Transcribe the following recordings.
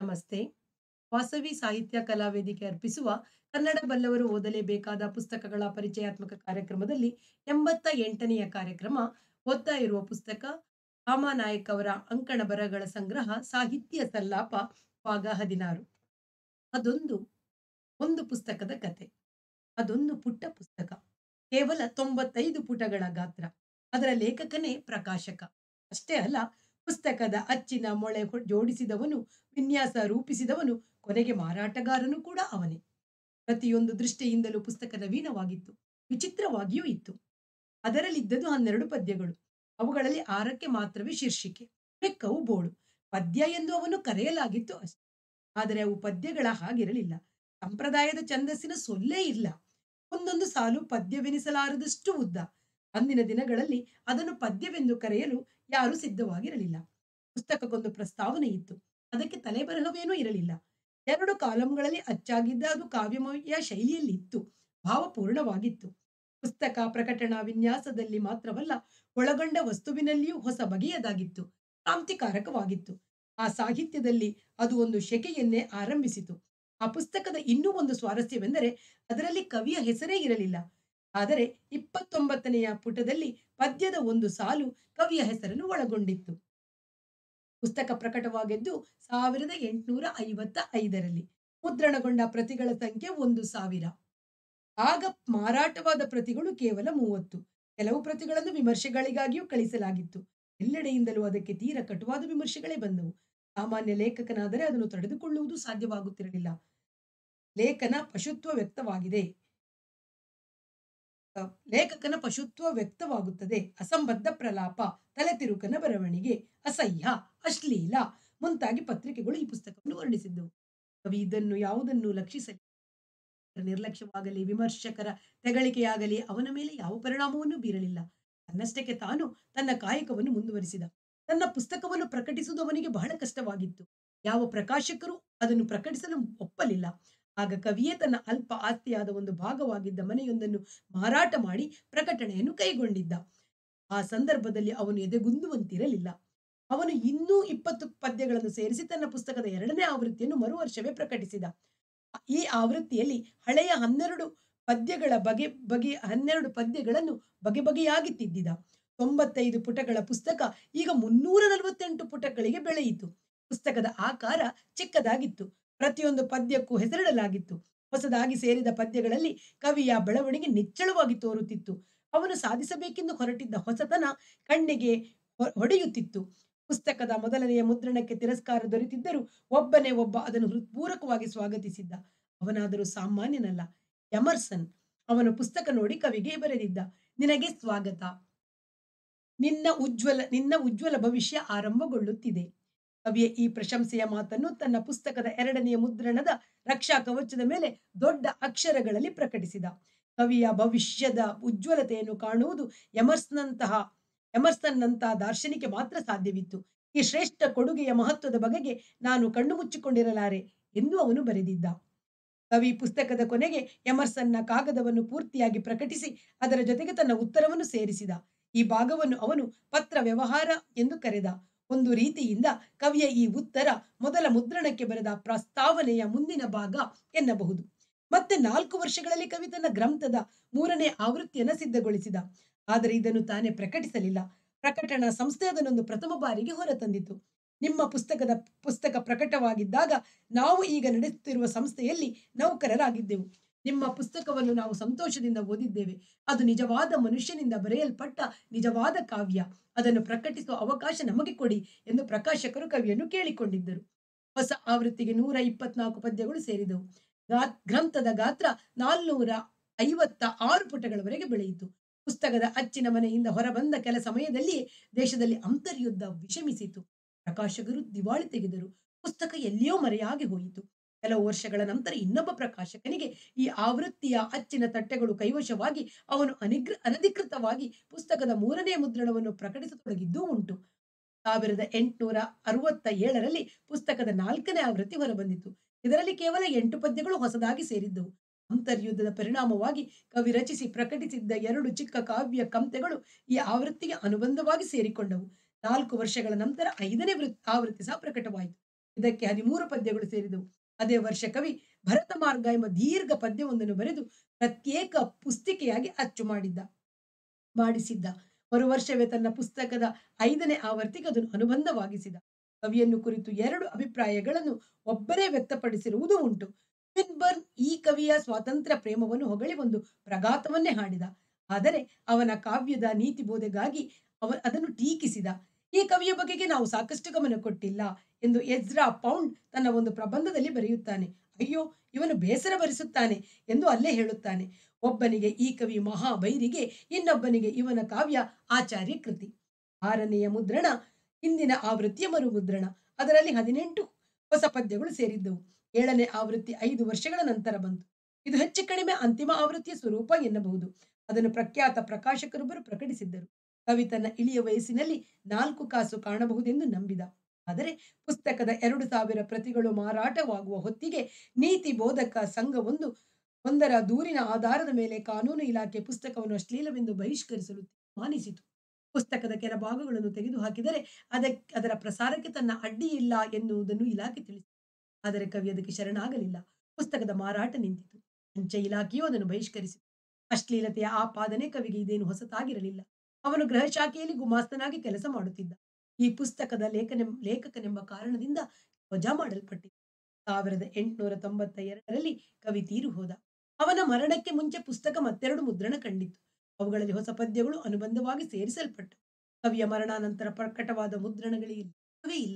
ನಮಸ್ತೆ. ವಾಸವಿ ಸಾಹಿತ್ಯ ಕಲಾ ವೇದಿಕೆ ಅರ್ಪಿಸುವ ಕನ್ನಡ ಬಲ್ಲವರು ಓದಲೇಬೇಕಾದ ಪುಸ್ತಕಗಳ ಪರಿಚಯಾತ್ಮಕ ಕಾರ್ಯಕ್ರಮದಲ್ಲಿ 88ನೆಯ ಕಾರ್ಯಕ್ರಮ ಓದ್ತಾ ಇರುವ ಪುಸ್ತಕ ರಾಮನಾಯಕ್ ಅವರ ಅಂಕಣ ಬರಹಗಳ ಸಂಗ್ರಹ ಸಾಹಿತ್ಯ ಸಲ್ಲಾಪ ಭಾಗ 16. ಅದೊಂದು ಒಂದು ಪುಸ್ತಕದ ಕತೆ. ಅದೊಂದು ಪುಟ್ಟ ಪುಸ್ತಕ. ಕೇವಲ 95 ಪುಟಗಳ ಗಾತ್ರ. ಅದರ ಲೇಖಕನೇ ಪ್ರಕಾಶಕ. ಅಷ್ಟೇ ಅಲ್ಲ ಪುಸ್ತಕದ ಅಚ್ಚಿನ ಮೊಳೆ ಹೊ ಜೋಡಿಸಿದವನು, ವಿನ್ಯಾಸ ರೂಪಿಸಿದವನು, ಕೊನೆಗೆ ಮಾರಾಟಗಾರನೂ ಕೂಡ ಅವನೇ. ಪ್ರತಿಯೊಂದು ದೃಷ್ಟಿಯಿಂದಲೂ ಪುಸ್ತಕ ನವೀನವಾಗಿತ್ತು. ವಿಚಿತ್ರವಾಗಿಯೂ ಇತ್ತು. ಅದರಲ್ಲಿದ್ದದ್ದು 12 ಪದ್ಯಗಳು. ಅವುಗಳಲ್ಲಿ 6ಕ್ಕೆ ಮಾತ್ರವೇ ಶೀರ್ಷಿಕೆ. ಮಿಕ್ಕವು ಬೋಳು. ಪದ್ಯ ಎಂದು ಅವನ್ನು ಕರೆಯಲಾಗಿತ್ತು ಅಷ್ಟೆ. ಆದರೆ ಅವು ಪದ್ಯಗಳ ಹಾಗಿರಲಿಲ್ಲ. ಸಂಪ್ರದಾಯದ ಛಂದಸ್ಸಿನ ಸೊಲ್ಲೇ ಇಲ್ಲ. ಒಂದೊಂದು ಸಾಲು ಪದ್ಯವೆನಿಸಲಾರದಷ್ಟು ಉದ್ದ. ಅಂದಿನ ದಿನಗಳಲ್ಲಿ ಅದನ್ನು ಪದ್ಯವೆಂದು ಕರೆಯಲು ಯಾರೂ ಸಿದ್ಧವಾಗಿರಲಿಲ್ಲ. ಪುಸ್ತಕಕ್ಕೊಂದು ಪ್ರಸ್ತಾವನೆ ಇತ್ತು. ಅದಕ್ಕೆ ತಲೆಬರಹವೇನೂ ಇರಲಿಲ್ಲ. ಎರಡು ಕಾಲಂಗಳಲ್ಲಿ ಅಚ್ಚಾಗಿದ್ದ ಅದು ಕಾವ್ಯಮಯ ಶೈಲಿಯಲ್ಲಿತ್ತು. ಭಾವಪೂರ್ಣವಾಗಿತ್ತು. ಪುಸ್ತಕ ಪ್ರಕಟಣಾ ವಿನ್ಯಾಸದಲ್ಲಿ ಮಾತ್ರವಲ್ಲ, ಒಳಗೊಂಡ ವಸ್ತುವಿನಲ್ಲಿಯೂ ಹೊಸ ಬಗೆಯದಾಗಿತ್ತು. ಕ್ರಾಂತಿಕಾರಕವಾಗಿತ್ತು. ಆ ಸಾಹಿತ್ಯದಲ್ಲಿ ಅದು ಒಂದು ಶಕೆಯನ್ನೇ ಆರಂಭಿಸಿತು. ಆ ಪುಸ್ತಕದ ಇನ್ನೂ ಒಂದು ಸ್ವಾರಸ್ಯವೆಂದರೆ ಅದರಲ್ಲಿ ಕವಿಯ ಹೆಸರೇ ಇರಲಿಲ್ಲ. ಆದರೆ 29ನೆಯ ಪುಟದಲ್ಲಿ ಪದ್ಯದ ಒಂದು ಸಾಲು ಕವಿಯ ಹೆಸರನ್ನು ಒಳಗೊಂಡಿತ್ತು. ಪುಸ್ತಕ ಪ್ರಕಟವಾಗಿದ್ದು 1855ರಲ್ಲಿ. ಮುದ್ರಣಗೊಂಡ ಪ್ರತಿಗಳ ಸಂಖ್ಯೆ ಒಂದು ಸಾವಿರ. ಆಗ ಮಾರಾಟವಾದ ಪ್ರತಿಗಳು ಕೇವಲ 30. ಕೆಲವು ಪ್ರತಿಗಳನ್ನು ವಿಮರ್ಶೆಗಳಿಗಾಗಿಯೂ ಕಳಿಸಲಾಗಿತ್ತು. ಎಲ್ಲೆಡೆಯಿಂದಲೂ ಅದಕ್ಕೆ ತೀರ ಕಟುವಾದ ವಿಮರ್ಶೆಗಳೇ ಬಂದವು. ಸಾಮಾನ್ಯ ಲೇಖಕನಾದರೆ ಅದನ್ನು ತಡೆದುಕೊಳ್ಳುವುದು ಸಾಧ್ಯವಾಗುತ್ತಿರಲಿಲ್ಲ. ಲೇಖನ ಪಶುತ್ವ ವ್ಯಕ್ತವಾಗಿದೆ. ಅ ಲೇಖಕನ ಪಶುತ್ವ ವ್ಯಕ್ತವಾಗುತ್ತದೆ. ಅಸಂಬದ್ಧ ಪ್ರಲಾಪ, ತಲೆತಿರುಕನ ಬರವಣಿಗೆ, ಅಸಹ್ಯ, ಅಶ್ಲೀಲ ಮುಂತಾಗಿ ಪತ್ರಿಕೆಗಳು ಈ ಪುಸ್ತಕವನ್ನು ವರ್ಣಿಸಿದ್ದವು. ಕವಿ ಇದನ್ನು ಯಾವುದನ್ನೂ ಲಕ್ಷಿಸಲಿಲ್ಲ. ನಿರ್ಲಕ್ಷ್ಯವಾಗಲಿ, ವಿಮರ್ಶಕರ ತೆಗಳಿಕೆಯಾಗಲಿ ಅವನ ಮೇಲೆ ಯಾವ ಪರಿಣಾಮವನ್ನೂ ಬೀರಲಿಲ್ಲ. ತನ್ನಷ್ಟಕ್ಕೆ ತಾನು ತನ್ನ ಕಾಯಕವನ್ನು ಮುಂದುವರಿಸಿದ. ತನ್ನ ಪುಸ್ತಕವನ್ನು ಪ್ರಕಟಿಸುವುದು ಅವನಿಗೆ ಬಹಳ ಕಷ್ಟವಾಗಿತ್ತು. ಯಾವ ಪ್ರಕಾಶಕರೂ ಅದನ್ನು ಪ್ರಕಟಿಸಲು ಒಪ್ಪಲಿಲ್ಲ. ಆಗ ಕವಿಯೇ ತನ್ನ ಅಲ್ಪ ಆಸ್ತಿಯಾದ ಒಂದು ಭಾಗವಾಗಿದ್ದ ಮನೆಯೊಂದನ್ನು ಮಾರಾಟ ಮಾಡಿ ಪ್ರಕಟಣೆಯನ್ನು ಕೈಗೊಂಡಿದ್ದ. ಆ ಸಂದರ್ಭದಲ್ಲಿ ಅವನು ಎದೆಗುಂದುವಂತಿರಲಿಲ್ಲ. ಅವನು ಇನ್ನೂ 20 ಪದ್ಯಗಳನ್ನು ಸೇರಿಸಿ ತನ್ನ ಪುಸ್ತಕದ ಎರಡನೇ ಆವೃತ್ತಿಯನ್ನು ಮರು ವರ್ಷವೇ ಪ್ರಕಟಿಸಿದ. ಈ ಆವೃತ್ತಿಯಲ್ಲಿ ಹಳೆಯ 12 ಪದ್ಯಗಳ ಬಗೆ ಬಗೆಯ 12 ಪದ್ಯಗಳನ್ನು ಬಗೆ ಬಗೆಯಾಗಿ ತಿದ್ದಿದ. 95 ಪುಟಗಳ ಪುಸ್ತಕ ಈಗ 348 ಪುಟಗಳಿಗೆ ಬೆಳೆಯಿತು. ಪುಸ್ತಕದ ಆಕಾರ ಚಿಕ್ಕದಾಗಿತ್ತು. ಪ್ರತಿಯೊಂದು ಪದ್ಯಕ್ಕೂ ಹೆಸರಿಡಲಾಗಿತ್ತು. ಹೊಸದಾಗಿ ಸೇರಿದ ಪದ್ಯಗಳಲ್ಲಿ ಕವಿಯ ಬೆಳವಣಿಗೆ ನಿಚ್ಚಳವಾಗಿ ತೋರುತ್ತಿತ್ತು. ಅವನು ಸಾಧಿಸಬೇಕೆಂದು ಹೊರಟಿದ್ದ ಹೊಸತನ ಕಣ್ಣಿಗೆ ಹೊ ಹೊಡೆಯುತ್ತಿತ್ತು. ಪುಸ್ತಕದ ಮೊದಲನೆಯ ಮುದ್ರಣಕ್ಕೆ ತಿರಸ್ಕಾರ ದೊರೆತಿದ್ದರೂ ಒಬ್ಬನೇ ಒಬ್ಬ ಅದನ್ನು ಹೃತ್ಪೂರ್ವಕವಾಗಿ ಸ್ವಾಗತಿಸಿದ್ದ. ಅವನಾದರೂ ಸಾಮಾನ್ಯನಲ್ಲ. ಎಮರ್ಸನ್. ಅವನು ಪುಸ್ತಕ ನೋಡಿ ಕವಿಗೆ ಬರೆದಿದ್ದ. ನಿನಗೆ ಸ್ವಾಗತ. ನಿನ್ನ ಉಜ್ವಲ ನಿನ್ನ ಉಜ್ವಲ ಭವಿಷ್ಯ ಆರಂಭಗೊಳ್ಳುತ್ತಿದೆ. ಕವಿಯ ಈ ಪ್ರಶಂಸೆಯ ಮಾತನ್ನು ತನ್ನ ಪುಸ್ತಕದ ಎರಡನೆಯ ಮುದ್ರಣದ ರಕ್ಷಾಕವಚದ ಮೇಲೆ ದೊಡ್ಡ ಅಕ್ಷರಗಳಲ್ಲಿ ಪ್ರಕಟಿಸಿದ. ಕವಿಯ ಭವಿಷ್ಯದ ಉಜ್ವಲತೆಯನ್ನು ಕಾಣುವುದು ಎಮರ್ಸನ್ನಂತಹ ಎಮರ್ಸನ್ನಂತಹ ದಾರ್ಶನಿಕ ಮಾತ್ರ ಸಾಧ್ಯವಿತ್ತು. ಈ ಶ್ರೇಷ್ಠ ಕೊಡುಗೆಯ ಮಹತ್ವದ ಬಗೆಗೆ ನಾನು ಕಣ್ಣು ಮುಚ್ಚಿಕೊಂಡಿರಲಾರೆ ಎಂದು ಅವನು ಬರೆದಿದ್ದ. ಕವಿ ಪುಸ್ತಕದ ಕೊನೆಗೆ ಎಮರ್ಸನ್ನ ಕಾಗದವನ್ನು ಪೂರ್ತಿಯಾಗಿ ಪ್ರಕಟಿಸಿ ಅದರ ಜೊತೆಗೆ ತನ್ನ ಉತ್ತರವನ್ನು ಸೇರಿಸಿದ. ಈ ಭಾಗವನ್ನು ಅವನು ಪತ್ರ ವ್ಯವಹಾರ ಎಂದು ಕರೆದ. ಒಂದು ರೀತಿಯಿಂದ ಕವಿಯ ಈ ಉತ್ತರ ಮೊದಲ ಮುದ್ರಣಕ್ಕೆ ಬರೆದ ಪ್ರಸ್ತಾವನೆಯ ಮುಂದಿನ ಭಾಗ ಎನ್ನಬಹುದು. ಮತ್ತೆ ನಾಲ್ಕು ವರ್ಷಗಳಲ್ಲಿ ಕವಿ ತನ್ನ ಗ್ರಂಥದ ಮೂರನೇ ಆವೃತ್ತಿಯನ್ನು ಸಿದ್ಧಗೊಳಿಸಿದ. ಆದರೆ ಇದನ್ನು ತಾನೇ ಪ್ರಕಟಿಸಲಿಲ್ಲ. ಪ್ರಕಟಣಾ ಸಂಸ್ಥೆ ಅದನ್ನೊಂದು ಪ್ರಥಮ ಬಾರಿಗೆ ಹೊರತಂದಿತು. ನಿಮ್ಮ ಪುಸ್ತಕದ ಪುಸ್ತಕ ಪ್ರಕಟವಾಗಿದ್ದಾಗ ನಾವು ಈಗ ನಡೆಸುತ್ತಿರುವ ಸಂಸ್ಥೆಯಲ್ಲಿ ನೌಕರರಾಗಿದ್ದೆವು. ನಿಮ್ಮ ಪುಸ್ತಕವನ್ನು ನಾವು ಸಂತೋಷದಿಂದ ಓದಿದ್ದೇವೆ. ಅದು ನಿಜವಾದ ಮನುಷ್ಯನಿಂದ ಬರೆಯಲ್ಪಟ್ಟ ನಿಜವಾದ ಕಾವ್ಯ. ಅದನ್ನು ಪ್ರಕಟಿಸುವ ಅವಕಾಶ ನಮಗೆ ಕೊಡಿ ಎಂದು ಪ್ರಕಾಶಕರು ಕವಿಯನ್ನು ಕೇಳಿಕೊಂಡಿದ್ದರು. ಹೊಸ ಆವೃತ್ತಿಗೆ 124 ಪದ್ಯಗಳು ಸೇರಿದವು. ಗಾ ಗ್ರಂಥದ ಗಾತ್ರ 456 ಪುಟಗಳವರೆಗೆ ಬೆಳೆಯಿತು. ಪುಸ್ತಕದ ಅಚ್ಚಿನ ಮನೆಯಿಂದ ಹೊರಬಂದ ಕೆಲ ಸಮಯದಲ್ಲಿಯೇ ದೇಶದಲ್ಲಿ ಅಂತರ್ಯುದ್ಧ ವಿಷಮಿಸಿತು. ಪ್ರಕಾಶಕರು ದಿವಾಳಿ ತೆಗೆದರು. ಪುಸ್ತಕ ಎಲ್ಲಿಯೋ ಮರೆಯಾಗಿ ಹೋಯಿತು. ಕೆಲವು ವರ್ಷಗಳ ನಂತರ ಇನ್ನೊಬ್ಬ ಪ್ರಕಾಶಕನಿಗೆ ಈ ಆವೃತ್ತಿಯ ಅಚ್ಚಿನ ತಟ್ಟೆಗಳು ಕೈವಶವಾಗಿ ಅವನು ಅನಿಗ್ರ ಅನಧಿಕೃತವಾಗಿ ಪುಸ್ತಕದ ಮೂರನೇ ಮುದ್ರಣವನ್ನು ಪ್ರಕಟಿಸತೊಡಗಿದ್ದೂ ಉಂಟು. 1867ರಲ್ಲಿ ಪುಸ್ತಕದ ನಾಲ್ಕನೇ ಆವೃತ್ತಿ ಹೊರಬಂದಿತು. ಇದರಲ್ಲಿ ಕೇವಲ 8 ಪದ್ಯಗಳು ಹೊಸದಾಗಿ ಸೇರಿದ್ದವು. ಅಂತರ್ಯುದ್ಧದ ಪರಿಣಾಮವಾಗಿ ಕವಿ ರಚಿಸಿ ಪ್ರಕಟಿಸಿದ್ದ ಎರಡು ಚಿಕ್ಕ ಕಾವ್ಯ ಕಂತೆಗಳು ಈ ಆವೃತ್ತಿಗೆ ಅನುಬಂಧವಾಗಿ ಸೇರಿಕೊಂಡವು. ನಾಲ್ಕು ವರ್ಷಗಳ ನಂತರ ಐದನೇ ವೃತ್ ಆವೃತ್ತಿ ಸಹ ಪ್ರಕಟವಾಯಿತು. ಇದಕ್ಕೆ ಹದಿಮೂರು ಪದ್ಯಗಳು ಸೇರಿದವು ಅದೇ ವರ್ಷ ಕವಿ ಭರತ ಮಾರ್ಗ ಎಂಬ ದೀರ್ಘ ಪದ್ಯವೊಂದನ್ನು ಬರೆದು ಪ್ರತ್ಯೇಕ ಪುಸ್ತಿಕೆಯಾಗಿ ಅಚ್ಚು ಮಾಡಿದ್ದ ಮಾಡಿಸಿದ್ದ ಮರು ವರ್ಷವೇ ತನ್ನ ಪುಸ್ತಕದ ಐದನೇ ಆವರ್ತಿಗೆ ಅದನ್ನು ಅನುಬಂಧವಾಗಿಸಿದ ಕವಿಯನ್ನು ಕುರಿತು ಎರಡು ಅಭಿಪ್ರಾಯಗಳನ್ನು ಒಬ್ಬರೇ ವ್ಯಕ್ತಪಡಿಸಿರುವುದು ಉಂಟು ಸ್ವಿನ್ಬರ್ನ್ ಈ ಕವಿಯ ಸ್ವಾತಂತ್ರ್ಯ ಪ್ರೇಮವನ್ನು ಹೊಗಳಿ ಒಂದು ಪ್ರಘಾತವನ್ನೇ ಹಾಡಿದ ಆದರೆ ಅವನ ಕಾವ್ಯದ ನೀತಿ ಬೋಧೆಗಾಗಿ ಅವ ಅದನ್ನು ಟೀಕಿಸಿದ ಈ ಕವಿಯ ಬಗೆಗೆ ನಾವು ಸಾಕಷ್ಟು ಗಮನ ಕೊಟ್ಟಿಲ್ಲ ಎಂದು ಎಜ್ರಾ ಪೌಂಡ್ ತನ್ನ ಒಂದು ಪ್ರಬಂಧದಲ್ಲಿ ಬರೆಯುತ್ತಾನೆ ಅಯ್ಯೋ ಇವನು ಬೇಸರ ಭರಿಸುತ್ತಾನೆ ಎಂದು ಅಲ್ಲೇ ಹೇಳುತ್ತಾನೆ ಒಬ್ಬನಿಗೆ ಈ ಕವಿ ಮಹಾಬೈರಿಗೆ ಇನ್ನೊಬ್ಬನಿಗೆ ಇವನ ಕಾವ್ಯ ಆಚಾರ್ಯ ಕೃತಿ ಆರನೆಯ ಮುದ್ರಣ ಹಿಂದಿನ ಆವೃತ್ತಿಯ ಮರು ಮುದ್ರಣ ಅದರಲ್ಲಿ ಹದಿನೆಂಟು ಹೊಸ ಪದ್ಯಗಳು ಸೇರಿದ್ದವು ಏಳನೇ ಆವೃತ್ತಿ ಐದು ವರ್ಷಗಳ ನಂತರ ಬಂತು ಇದು ಹೆಚ್ಚು ಕಡಿಮೆ ಅಂತಿಮ ಆವೃತ್ತಿಯ ಸ್ವರೂಪ ಎನ್ನಬಹುದು ಅದನ್ನು ಪ್ರಖ್ಯಾತ ಪ್ರಕಾಶಕರೊಬ್ಬರು ಪ್ರಕಟಿಸಿದ್ದರು ಕವಿ ತನ್ನ ಇಳಿಯ ವಯಸ್ಸಿನಲ್ಲಿ ನಾಲ್ಕು ಕಾಸು ಕಾಣಬಹುದೆಂದು ನಂಬಿದ ಆದರೆ ಪುಸ್ತಕದ ಎರಡು ಸಾವಿರ ಪ್ರತಿಗಳು ಮಾರಾಟವಾಗುವ ಹೊತ್ತಿಗೆ ನೀತಿ ಬೋಧಕ ಸಂಘವೊಂದು ಒಂದರ ದೂರಿನ ಆಧಾರದ ಮೇಲೆ ಕಾನೂನು ಇಲಾಖೆ ಪುಸ್ತಕವನ್ನು ಅಶ್ಲೀಲವೆಂದು ಬಹಿಷ್ಕರಿಸಲು ತೀರ್ಮಾನಿಸಿತು ಪುಸ್ತಕದ ಕೆಲ ಭಾಗಗಳನ್ನು ತೆಗೆದುಹಾಕಿದರೆ ಅದಕ್ಕೆ ಅದರ ಪ್ರಸಾರಕ್ಕೆ ತನ್ನ ಅಡ್ಡಿ ಇಲ್ಲ ಎನ್ನುವುದನ್ನು ಇಲಾಖೆ ತಿಳಿಸಿತು ಆದರೆ ಕವಿ ಅದಕ್ಕೆ ಶರಣಾಗಲಿಲ್ಲ ಪುಸ್ತಕದ ಮಾರಾಟ ನಿಂತಿತು ಅಂಚೆ ಇಲಾಖೆಯು ಅದನ್ನು ಬಹಿಷ್ಕರಿಸಿತು ಅಶ್ಲೀಲತೆಯ ಆಪಾದನೆ ಕವಿಗೆ ಇದೇನು ಹೊಸತಾಗಿರಲಿಲ್ಲ ಅವನು ಗೃಹ ಶಾಖೆಯಲ್ಲಿ ಗುಮಾಸ್ತನಾಗಿ ಕೆಲಸ ಮಾಡುತ್ತಿದ್ದ ಈ ಪುಸ್ತಕದ ಲೇಖನೆ ಲೇಖಕನೆಂಬ ಕಾರಣದಿಂದ ವಜಾ ಮಾಡಲ್ಪಟ್ಟಿದ್ದ ಸಾವಿರದ ಎಂಟುನೂರ ತೊಂಬತ್ತ ಎರಡರಲ್ಲಿ ಕವಿ ತೀರು ಹೋದ ಅವನ ಮರಣಕ್ಕೆ ಮುಂಚೆ ಪುಸ್ತಕ ಮತ್ತೆರಡು ಮುದ್ರಣ ಕಂಡಿತ್ತು ಅವುಗಳಲ್ಲಿ ಹೊಸ ಪದ್ಯಗಳು ಅನುಬಂಧವಾಗಿ ಸೇರಿಸಲ್ಪಟ್ಟು ಕವಿಯ ಮರಣಾನಂತರ ಪ್ರಕಟವಾದ ಮುದ್ರಣಗಳಿಲ್ಲವೇ ಇಲ್ಲ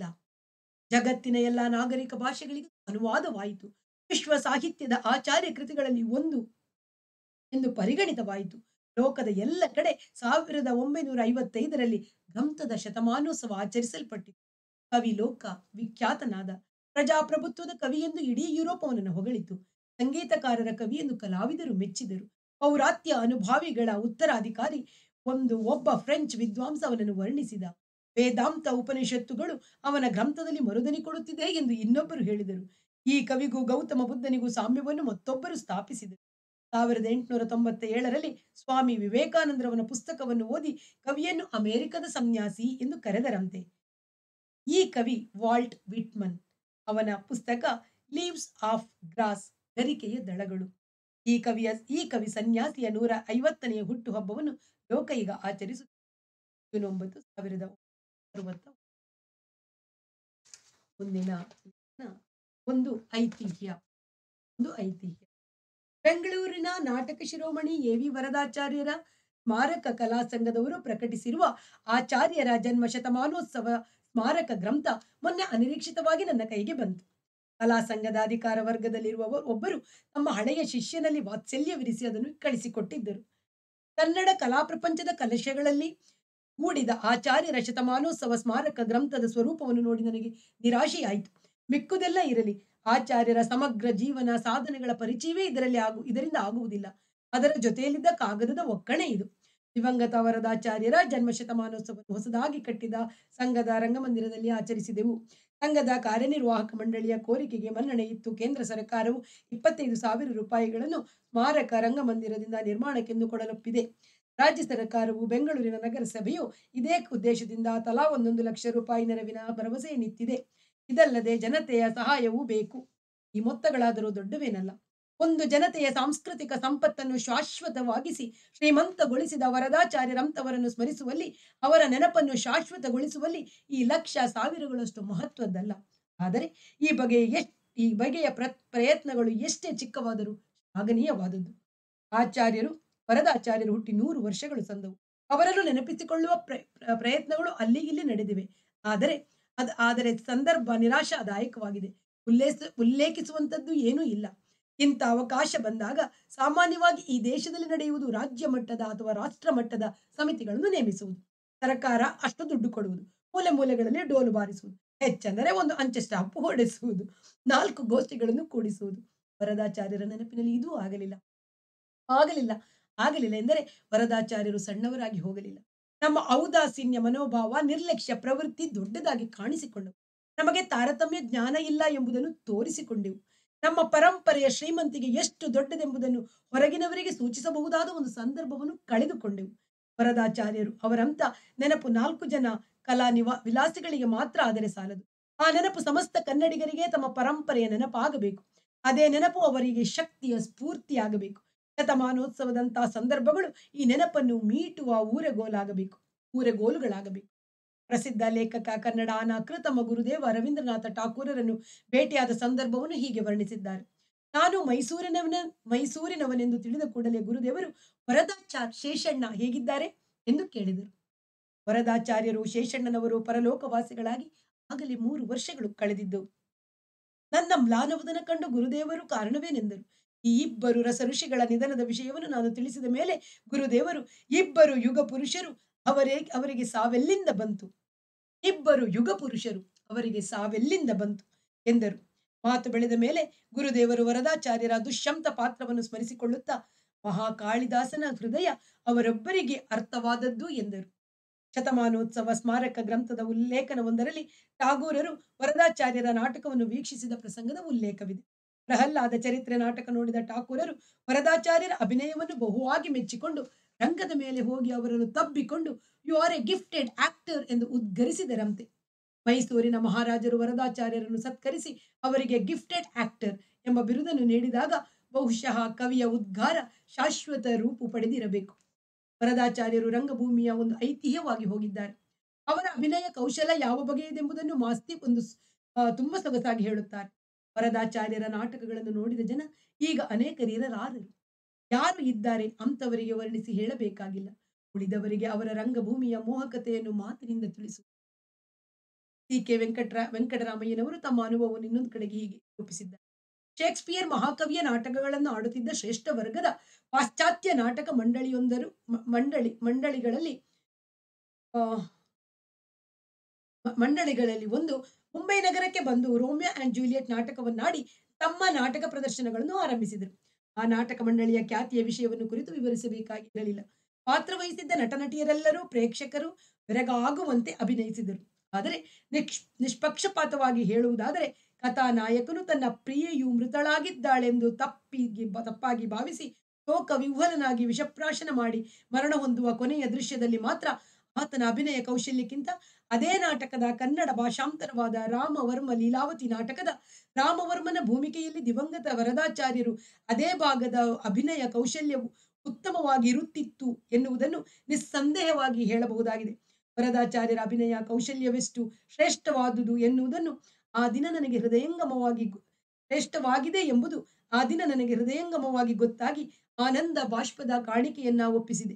ಜಗತ್ತಿನ ಎಲ್ಲ ನಾಗರಿಕ ಭಾಷೆಗಳಿಗೆ ಅನುವಾದವಾಯಿತು ವಿಶ್ವ ಸಾಹಿತ್ಯದ ಆಚಾರ್ಯ ಕೃತಿಗಳಲ್ಲಿ ಒಂದು ಎಂದು ಪರಿಗಣಿತವಾಯಿತು ಲೋಕದ ಎಲ್ಲ ಕಡೆ ಸಾವಿರದ ಒಂಬೈನೂರ ಐವತ್ತೈದರಲ್ಲಿ ಗ್ರಂಥದ ಶತಮಾನೋತ್ಸವ ಆಚರಿಸಲ್ಪಟ್ಟಿತು ಕವಿ ಲೋಕ ವಿಖ್ಯಾತನಾದ ಪ್ರಜಾಪ್ರಭುತ್ವದ ಕವಿ ಎಂದು ಇಡೀ ಯುರೋಪ್ ಅವನನ್ನು ಹೊಗಳಿತು ಸಂಗೀತಕಾರರ ಕವಿ ಎಂದು ಕಲಾವಿದರು ಮೆಚ್ಚಿದರು ಪೌರಾತ್ಯ ಅನುಭಾವಿಗಳ ಉತ್ತರಾಧಿಕಾರಿ ಒಂದು ಒಬ್ಬ ಫ್ರೆಂಚ್ ವಿದ್ವಾಂಸ ಅವನನ್ನು ವರ್ಣಿಸಿದ ವೇದಾಂತ ಉಪನಿಷತ್ತುಗಳು ಅವನ ಗ್ರಂಥದಲ್ಲಿ ಮರುದನಿ ಕೊಡುತ್ತಿದೆ ಎಂದು ಇನ್ನೊಬ್ಬರು ಹೇಳಿದರು ಈ ಕವಿಗೂ ಗೌತಮ ಬುದ್ಧನಿಗೂ ಸಾಮ್ಯವನ್ನು ಮತ್ತೊಬ್ಬರು ಸ್ಥಾಪಿಸಿದರು ಸಾವಿರದ ಎಂಟುನೂರ ತೊಂಬತ್ತ ಏಳರಲ್ಲಿ ಸ್ವಾಮಿ ವಿವೇಕಾನಂದರವನ ಪುಸ್ತಕವನ್ನು ಓದಿ ಕವಿಯನ್ನು ಅಮೆರಿಕದ ಸನ್ಯಾಸಿ ಎಂದು ಕರೆದರಂತೆ ಈ ಕವಿ ವಾಲ್ಟ್ ವಿಟ್ಮನ್ ಅವನ ಪುಸ್ತಕ ಲೀವ್ಸ್ ಆಫ್ ಗ್ರಾಸ್ ಗರಿಕೆಯ ದಳಗಳು ಈ ಕವಿಯ ಈ ಕವಿ ಸನ್ಯಾಸಿಯ ನೂರ ಐವತ್ತನೆಯ ಹುಟ್ಟುಹಬ್ಬವನ್ನು ಲೋಕ ಈಗ ಆಚರಿಸುತ್ತದೆ ಜೂನ್ ಒಂಬತ್ತು ಸಾವಿರದ ಅರವತ್ತ ಮುಂದಿನ ಒಂದು ಐತಿಹ್ಯ ಒಂದು ಐತಿಹ್ಯ ಬೆಂಗಳೂರಿನ ನಾಟಕ ಶಿರೋಮಣಿ ಎ ವಿ ವರದಾಚಾರ್ಯರ ಸ್ಮಾರಕ ಕಲಾ ಸಂಘದವರು ಪ್ರಕಟಿಸಿರುವ ಆಚಾರ್ಯರ ಜನ್ಮ ಶತಮಾನೋತ್ಸವ ಸ್ಮಾರಕ ಗ್ರಂಥ ಮೊನ್ನೆ ಅನಿರೀಕ್ಷಿತವಾಗಿ ನನ್ನ ಕೈಗೆ ಬಂತು ಕಲಾ ಸಂಘದ ಅಧಿಕಾರ ವರ್ಗದಲ್ಲಿರುವವರು ಒಬ್ಬರು ತಮ್ಮ ಹಳೆಯ ಶಿಷ್ಯನಲ್ಲಿ ವಾತ್ಸಲ್ಯವಿರಿಸಿ ಅದನ್ನು ಕಳಿಸಿಕೊಟ್ಟಿದ್ದರು ಕನ್ನಡ ಕಲಾ ಪ್ರಪಂಚದ ಕಲಶಗಳಲ್ಲಿ ಕೂಡಿದ ಆಚಾರ್ಯರ ಶತಮಾನೋತ್ಸವ ಸ್ಮಾರಕ ಗ್ರಂಥದ ಸ್ವರೂಪವನ್ನು ನೋಡಿ ನನಗೆ ನಿರಾಶೆಯಾಯಿತು ಮಿಕ್ಕುದೆಲ್ಲ ಇರಲಿ ಆಚಾರ್ಯರ ಸಮಗ್ರ ಜೀವನ ಸಾಧನೆಗಳ ಪರಿಚಯವೇ ಇದರಲ್ಲಿ ಆಗು ಇದರಿಂದ ಆಗುವುದಿಲ್ಲ ಅದರ ಜೊತೆಯಲ್ಲಿದ್ದ ಕಾಗದದ ಒಕ್ಕಣೆ ಇದು ದಿವಂಗತ ವರದಾಚಾರ್ಯರ ಜನ್ಮ ಶತಮಾನೋತ್ಸವವನ್ನು ಹೊಸದಾಗಿ ಕಟ್ಟಿದ ಸಂಘದ ರಂಗಮಂದಿರದಲ್ಲಿ ಆಚರಿಸಿದೆವು ಸಂಘದ ಕಾರ್ಯನಿರ್ವಾಹಕ ಮಂಡಳಿಯ ಕೋರಿಕೆಗೆ ಮನ್ನಣೆ ಇತ್ತು ಕೇಂದ್ರ ಸರ್ಕಾರವು ಇಪ್ಪತ್ತೈದು ಸಾವಿರ ರೂಪಾಯಿಗಳನ್ನು ಸ್ಮಾರಕ ರಂಗಮಂದಿರದಿಂದ ನಿರ್ಮಾಣಕ್ಕೆಂದು ಕೊಡಲೊಪ್ಪಿದೆ ರಾಜ್ಯ ಸರ್ಕಾರವು ಬೆಂಗಳೂರಿನ ನಗರಸಭೆಯು ಇದೇ ಉದ್ದೇಶದಿಂದ ತಲಾ ಒಂದೊಂದು ಲಕ್ಷ ರೂಪಾಯಿ ನೆರವಿನ ಭರವಸೆಯನ್ನಿತ್ತಿದೆ ಇದಲ್ಲದೆ ಜನತೆಯ ಸಹಾಯವೂ ಬೇಕು ಈ ಮೊತ್ತಗಳಾದರೂ ದೊಡ್ಡವೇನಲ್ಲ ಒಂದು ಜನತೆಯ ಸಾಂಸ್ಕೃತಿಕ ಸಂಪತ್ತನ್ನು ಶಾಶ್ವತವಾಗಿಸಿ ಶ್ರೀಮಂತಗೊಳಿಸಿದ ವರದಾಚಾರ್ಯರಂತವರನ್ನು ಸ್ಮರಿಸುವಲ್ಲಿ ಅವರ ನೆನಪನ್ನು ಶಾಶ್ವತಗೊಳಿಸುವಲ್ಲಿ ಈ ಲಕ್ಷ ಸಾವಿರಗಳಷ್ಟು ಮಹತ್ವದ್ದಲ್ಲ ಆದರೆ ಈ ಬಗೆಯ ಎಷ್ಟ್ ಈ ಬಗೆಯ ಪ್ರ ಪ್ರಯತ್ನಗಳು ಎಷ್ಟೇ ಚಿಕ್ಕವಾದರೂ ಶ್ಲಾಘನೀಯವಾದದ್ದು ಆಚಾರ್ಯರು ವರದಾಚಾರ್ಯರು ಹುಟ್ಟಿ ನೂರು ವರ್ಷಗಳು ಸಂದವು ಅವರನ್ನು ನೆನಪಿಸಿಕೊಳ್ಳುವ ಪ್ರ ಪ್ರ- ಪ್ರಯತ್ನಗಳು ಅಲ್ಲಿ ಇಲ್ಲಿ ನಡೆದಿವೆ ಆದರೆ ಅದ್ ಆದರೆ ಸಂದರ್ಭ ನಿರಾಶಾದಾಯಕವಾಗಿದೆ ಉಲ್ಲೇಖ ಉಲ್ಲೇಖಿಸುವಂಥದ್ದು ಏನೂ ಇಲ್ಲ ಇಂಥ ಅವಕಾಶ ಬಂದಾಗ ಸಾಮಾನ್ಯವಾಗಿ ಈ ದೇಶದಲ್ಲಿ ನಡೆಯುವುದು ರಾಜ್ಯ ಮಟ್ಟದ ಅಥವಾ ರಾಷ್ಟ್ರ ಮಟ್ಟದ ಸಮಿತಿಗಳನ್ನು ನೇಮಿಸುವುದು ಸರ್ಕಾರ ಅಷ್ಟು ದುಡ್ಡು ಕೊಡುವುದು ಮೂಲೆ ಮೂಲೆಗಳಲ್ಲಿ ಡೋಲು ಬಾರಿಸುವುದು ಹೆಚ್ಚೆಂದರೆ ಒಂದು ಅಂಚೆ ಸ್ಟಾಂಪ್ ಹೊಡೆಸುವುದು ನಾಲ್ಕು ಗೋಷ್ಠಿಗಳನ್ನು ಕೂಡಿಸುವುದು ವರದಾಚಾರ್ಯರ ನೆನಪಿನಲ್ಲಿ ಇದೂ ಆಗಲಿಲ್ಲ ಆಗಲಿಲ್ಲ ಆಗಲಿಲ್ಲ ಎಂದರೆ ವರದಾಚಾರ್ಯರು ಸಣ್ಣವರಾಗಿ ಹೋಗಲಿಲ್ಲ ನಮ್ಮ ಔದಾಸೀನ್ಯ ಮನೋಭಾವ ನಿರ್ಲಕ್ಷ್ಯ ಪ್ರವೃತ್ತಿ ದೊಡ್ಡದಾಗಿ ಕಾಣಿಸಿಕೊಂಡವು ನಮಗೆ ತಾರತಮ್ಯ ಜ್ಞಾನ ಇಲ್ಲ ಎಂಬುದನ್ನು ತೋರಿಸಿಕೊಂಡೆವು ನಮ್ಮ ಪರಂಪರೆಯ ಶ್ರೀಮಂತಿಗೆ ಎಷ್ಟು ದೊಡ್ಡದೆಂಬುದನ್ನು ಹೊರಗಿನವರಿಗೆ ಸೂಚಿಸಬಹುದಾದ ಒಂದು ಸಂದರ್ಭವನ್ನು ಕಳೆದುಕೊಂಡೆವು ವರದಾಚಾರ್ಯರು ಅವರಂತ ನೆನಪು ನಾಲ್ಕು ಜನ ಕಲಾ ನಿವಾ ವಿಲಾಸಿಗಳಿಗೆ ಮಾತ್ರ ಆದರೆ ಸಾಲದು ಆ ನೆನಪು ಸಮಸ್ತ ಕನ್ನಡಿಗರಿಗೆ ತಮ್ಮ ಪರಂಪರೆಯ ನೆನಪಾಗಬೇಕು ಅದೇ ನೆನಪು ಅವರಿಗೆ ಶಕ್ತಿಯ ಸ್ಫೂರ್ತಿಯಾಗಬೇಕು ಶತಮಾನೋತ್ಸವದಂತಹ ಸಂದರ್ಭಗಳು ಈ ನೆನಪನ್ನು ಮೀಟುವ ಊರೆಗೋಲಾಗಬೇಕು ಊರೆಗೋಲುಗಳಾಗಬೇಕು ಪ್ರಸಿದ್ಧ ಲೇಖಕ ಕನ್ನಡ ಅನಾಕೃ ತಮ್ಮ ಗುರುದೇವ ರವೀಂದ್ರನಾಥ ಠಾಕೂರರನ್ನು ಭೇಟಿಯಾದ ಸಂದರ್ಭವನ್ನು ಹೀಗೆ ವರ್ಣಿಸಿದ್ದಾರೆ ನಾನು ಮೈಸೂರಿನವನ ಮೈಸೂರಿನವನೆಂದು ತಿಳಿದ ಕೂಡಲೇ ಗುರುದೇವರು ವರದಾಚಾರ್ ಶೇಷಣ್ಣ ಹೇಗಿದ್ದಾರೆ ಎಂದು ಕೇಳಿದರು ವರದಾಚಾರ್ಯರು ಶೇಷಣ್ಣನವರು ಪರಲೋಕವಾಸಿಗಳಾಗಿ ಆಗಲೇ ಮೂರು ವರ್ಷಗಳು ಕಳೆದಿದ್ದವು ನನ್ನ ಮ್ಲಾನವದನ ಕಂಡು ಗುರುದೇವರು ಕಾರಣವೇನೆಂದರು ಈ ಇಬ್ಬರು ರಸ ಋಷಿಗಳ ನಿಧನದ ವಿಷಯವನ್ನು ನಾನು ತಿಳಿಸಿದ ಮೇಲೆ ಗುರುದೇವರು ಇಬ್ಬರು ಯುಗ ಪುರುಷರು ಅವರೇ ಅವರಿಗೆ ಸಾವೆಲ್ಲಿಂದ ಬಂತು ಇಬ್ಬರು ಯುಗ ಪುರುಷರು ಅವರಿಗೆ ಸಾವೆಲ್ಲಿಂದ ಬಂತು ಎಂದರು ಮಾತು ಬೆಳೆದ ಮೇಲೆ ಗುರುದೇವರು ವರದಾಚಾರ್ಯರ ದುಷ್ಯಂತ ಪಾತ್ರವನ್ನು ಸ್ಮರಿಸಿಕೊಳ್ಳುತ್ತಾ ಮಹಾಕಾಳಿದಾಸನ ಹೃದಯ ಅವರೊಬ್ಬರಿಗೆ ಅರ್ಥವಾದದ್ದು ಎಂದರು ಶತಮಾನೋತ್ಸವ ಸ್ಮಾರಕ ಗ್ರಂಥದ ಉಲ್ಲೇಖನವೊಂದರಲ್ಲಿ ಟಾಗೂರರು ವರದಾಚಾರ್ಯರ ನಾಟಕವನ್ನು ವೀಕ್ಷಿಸಿದ ಪ್ರಸಂಗದ ಉಲ್ಲೇಖವಿದೆ ಪ್ರಹ್ಲಾದ ಚರಿತ್ರೆ ನಾಟಕ ನೋಡಿದ ಠಾಕೂರರು ವರದಾಚಾರ್ಯರ ಅಭಿನಯವನ್ನು ಬಹುವಾಗಿ ಮೆಚ್ಚಿಕೊಂಡು ರಂಗದ ಮೇಲೆ ಹೋಗಿ ಅವರನ್ನು ತಬ್ಬಿಕೊಂಡು you are a gifted actor ಎಂದು ಉದ್ಗರಿಸಿದರಂತೆ ಮೈಸೂರಿನ ಮಹಾರಾಜರು ವರದಾಚಾರ್ಯರನ್ನು ಸತ್ಕರಿಸಿ ಅವರಿಗೆ ಗಿಫ್ಟೆಡ್ ಆಕ್ಟರ್ ಎಂಬ ಬಿರುದನ್ನು ನೀಡಿದಾಗ ಬಹುಶಃ ಕವಿಯ ಉದ್ಗಾರ ಶಾಶ್ವತ ರೂಪು ಪಡೆದಿರಬೇಕು ವರದಾಚಾರ್ಯರು ರಂಗಭೂಮಿಯ ಒಂದು ಐತಿಹ್ಯವಾಗಿ ಹೋಗಿದ್ದಾರೆ ಅವರ ಅಭಿನಯ ಕೌಶಲ ಯಾವ ಬಗೆಯದೆಂಬುದನ್ನು ಮಾಸ್ತಿ ಒಂದು ಸ್- ಆ, ತುಂಬಾ ಸೊಗಸಾಗಿ ಹೇಳುತ್ತಾರೆ ವರದಾಚಾರ್ಯರ ನಾಟಕಗಳನ್ನು ನೋಡಿದ ಜನ ಈಗ ಅನೇಕರಿರಲಾರರು ಯಾರು ಇದ್ದಾರೆ ಅಂತವರಿಗೆ ವರ್ಣಿಸಿ ಹೇಳಬೇಕಾಗಿಲ್ಲ ಉಳಿದವರಿಗೆ ಅವರ ರಂಗಭೂಮಿಯ ಮೋಹಕತೆಯನ್ನು ಮಾತಿನಿಂದ ತಿಳಿಸು ಸಿ ಕೆ ವೆಂಕಟರ ವೆಂಕಟರಾಮಯ್ಯನವರು ತಮ್ಮ ಅನುಭವವನ್ನು ಇನ್ನೊಂದು ಕಡೆಗೆ ಹೀಗೆ ರೂಪಿಸಿದ್ದಾರೆ ಶೇಕ್ಸ್ಪಿಯರ್ ಮಹಾಕವಿಯ ನಾಟಕಗಳನ್ನು ಆಡುತ್ತಿದ್ದ ಶ್ರೇಷ್ಠ ವರ್ಗದ ಪಾಶ್ಚಾತ್ಯ ನಾಟಕ ಮಂಡಳಿಯೊಂದರು ಮ- ಮಂಡಳಿ ಮಂಡಳಿಗಳಲ್ಲಿ ಆ, ಮ- ಮಂಡಳಿಗಳಲ್ಲಿ ಒಂದು ಮುಂಬೈ ನಗರಕ್ಕೆ ಬಂದು ರೋಮಿಯೋ ಅಂಡ್ ಜೂಲಿಯಟ್ ನಾಟಕವನ್ನಾಡಿ ತಮ್ಮ ನಾಟಕ ಪ್ರದರ್ಶನಗಳನ್ನು ಆರಂಭಿಸಿದರು ಆ ನಾಟಕ ಮಂಡಳಿಯ ಖ್ಯಾತಿಯ ವಿಷಯವನ್ನು ಕುರಿತು ವಿವರಿಸಬೇಕಾಗಿರಲಿಲ್ಲ ಪಾತ್ರವಹಿಸಿದ್ದ ನಟನಟಿಯರೆಲ್ಲರೂ ಪ್ರೇಕ್ಷಕರು ಬೆರಗಾಗುವಂತೆ ಅಭಿನಯಿಸಿದರು ಆದರೆ ನಿಕ್ಷ್ ನಿಷ್ಪಕ್ಷಪಾತವಾಗಿ ಹೇಳುವುದಾದರೆ ಕಥಾನಾಯಕನು ತನ್ನ ಪ್ರಿಯೆಯು ಮೃತಳಾಗಿದ್ದಾಳೆಂದು ತಪ್ಪಿಗೆ ಬ- ತಪ್ಪಾಗಿ ಭಾವಿಸಿ ಶೋಕ ವಿಹ್ವಲನಾಗಿ ವಿಷಪ್ರಾಶನ ಮಾಡಿ ಮರಣ ಹೊಂದುವ ಕೊನೆಯ ದೃಶ್ಯದಲ್ಲಿ ಮಾತ್ರ ಆತನ ಅಭಿನಯ ಕೌಶಲ್ಯಕ್ಕಿಂತ ಅದೇ ನಾಟಕದ ಕನ್ನಡ ಭಾಷಾಂತರವಾದ ರಾಮವರ್ಮ ಲೀಲಾವತಿ ನಾಟಕದ ರಾಮವರ್ಮನ ಭೂಮಿಕೆಯಲ್ಲಿ ದಿವಂಗತ ವರದಾಚಾರ್ಯರು ಅದೇ ಭಾಗದ ಅಭಿನಯ ಕೌಶಲ್ಯವು ಉತ್ತಮವಾಗಿ ಇರುತ್ತಿತ್ತು ಎನ್ನುವುದನ್ನು ನಿಸ್ಸಂದೇಹವಾಗಿ ಹೇಳಬಹುದಾಗಿದೆ ವರದಾಚಾರ್ಯರ ಅಭಿನಯ ಕೌಶಲ್ಯವೆಷ್ಟು ಶ್ರೇಷ್ಠವಾದುದು ಎನ್ನುವುದನ್ನು ಆ ದಿನ ನನಗೆ ಹೃದಯಂಗಮವಾಗಿ ಗೊ- ಶ್ರೇಷ್ಠವಾಗಿದೆ ಎಂಬುದು ಆ ದಿನ ನನಗೆ ಹೃದಯಂಗಮವಾಗಿ ಗೊತ್ತಾಗಿ ಆನಂದ ಬಾಷ್ಪದ ಕಾಣಿಕೆಯನ್ನ ಒಪ್ಪಿಸಿದೆ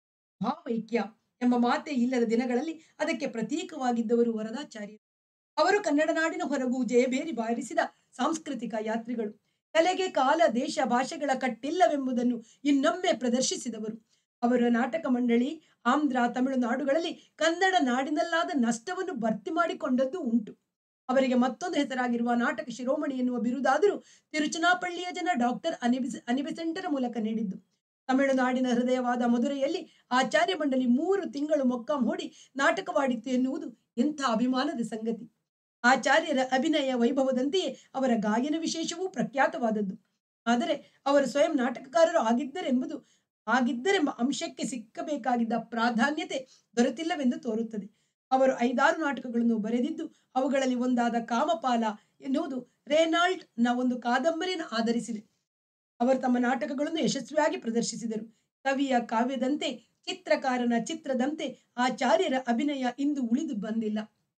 ಭಾವೈಕ್ಯ ಎಂಬ ಮಾತೇ ಇಲ್ಲದ ದಿನಗಳಲ್ಲಿ ಅದಕ್ಕೆ ಪ್ರತೀಕವಾಗಿದ್ದವರು ವರದಾಚಾರ್ಯರು ಅವರು ಕನ್ನಡ ನಾಡಿನ ಹೊರಗೂ ಜಯಬೇರಿ ಬಾರಿಸಿದ ಸಾಂಸ್ಕೃತಿಕ ಯಾತ್ರಿಗಳು ಕಲೆಗೆ ಕಾಲ ದೇಶ ಭಾಷೆಗಳ ಕಟ್ಟಿಲ್ಲವೆಂಬುದನ್ನು ಇನ್ನೊಮ್ಮೆ ಪ್ರದರ್ಶಿಸಿದವರು ಅವರ ನಾಟಕ ಮಂಡಳಿ ಆಂಧ್ರ ತಮಿಳುನಾಡುಗಳಲ್ಲಿ ಕನ್ನಡ ನಾಡಿನಲ್ಲಾದ ನಷ್ಟವನ್ನು ಭರ್ತಿ ಮಾಡಿಕೊಂಡದ್ದು ಉಂಟು ಅವರಿಗೆ ಮತ್ತೊಂದು ಹೆಸರಾಗಿರುವ ನಾಟಕ ಶಿರೋಮಣಿ ಎನ್ನುವ ಬಿರುದಾದರೂ ತಿರುಚನಾಪಳ್ಳಿಯ ಜನ ಡಾಕ್ಟರ್ ಅನಿಬಿಸ್ ಅನಿಬೆಸೆಂಟರ ಮೂಲಕ ನೀಡಿದ್ದು ತಮಿಳುನಾಡಿನ ಹೃದಯವಾದ ಮಧುರೆಯಲ್ಲಿ ಆಚಾರ್ಯ ಮಂಡಳಿ ಮೂರು ತಿಂಗಳು ಮೊಕ್ಕಾಂ ಹೂಡಿ ನಾಟಕವಾಡಿತ್ತು ಎನ್ನುವುದು ಎಂಥ ಅಭಿಮಾನದ ಸಂಗತಿ ಆಚಾರ್ಯರ ಅಭಿನಯ ವೈಭವದಂತೆಯೇ ಅವರ ಗಾಯನ ವಿಶೇಷವೂ ಪ್ರಖ್ಯಾತವಾದದ್ದು ಆದರೆ ಅವರು ಸ್ವಯಂ ನಾಟಕಕಾರರು ಆಗಿದ್ದರೆಂಬುದು ಆಗಿದ್ದರೆಂಬ ಅಂಶಕ್ಕೆ ಸಿಕ್ಕಬೇಕಾಗಿದ್ದ ಪ್ರಾಧಾನ್ಯತೆ ದೊರೆತಿಲ್ಲವೆಂದು ತೋರುತ್ತದೆ ಅವರು ಐದಾರು ನಾಟಕಗಳನ್ನು ಬರೆದಿದ್ದು ಅವುಗಳಲ್ಲಿ ಒಂದಾದ ಕಾಮಪಾಲ ಎನ್ನುವುದು ರೇನಾಲ್ಡ್ ನ ಒಂದು ಕಾದಂಬರಿಯನ್ನು ಆಧರಿಸಿದೆ ಅವರು ತಮ್ಮ ನಾಟಕಗಳನ್ನು ಯಶಸ್ವಿಯಾಗಿ ಪ್ರದರ್ಶಿಸಿದರು ಕವಿಯ ಕಾವ್ಯದಂತೆ ಚಿತ್ರಕಾರನ ಚಿತ್ರದಂತೆ ಆಚಾರ್ಯರ ಅಭಿನಯ ಇಂದು ಉಳಿದು ಬಂದಿಲ್ಲ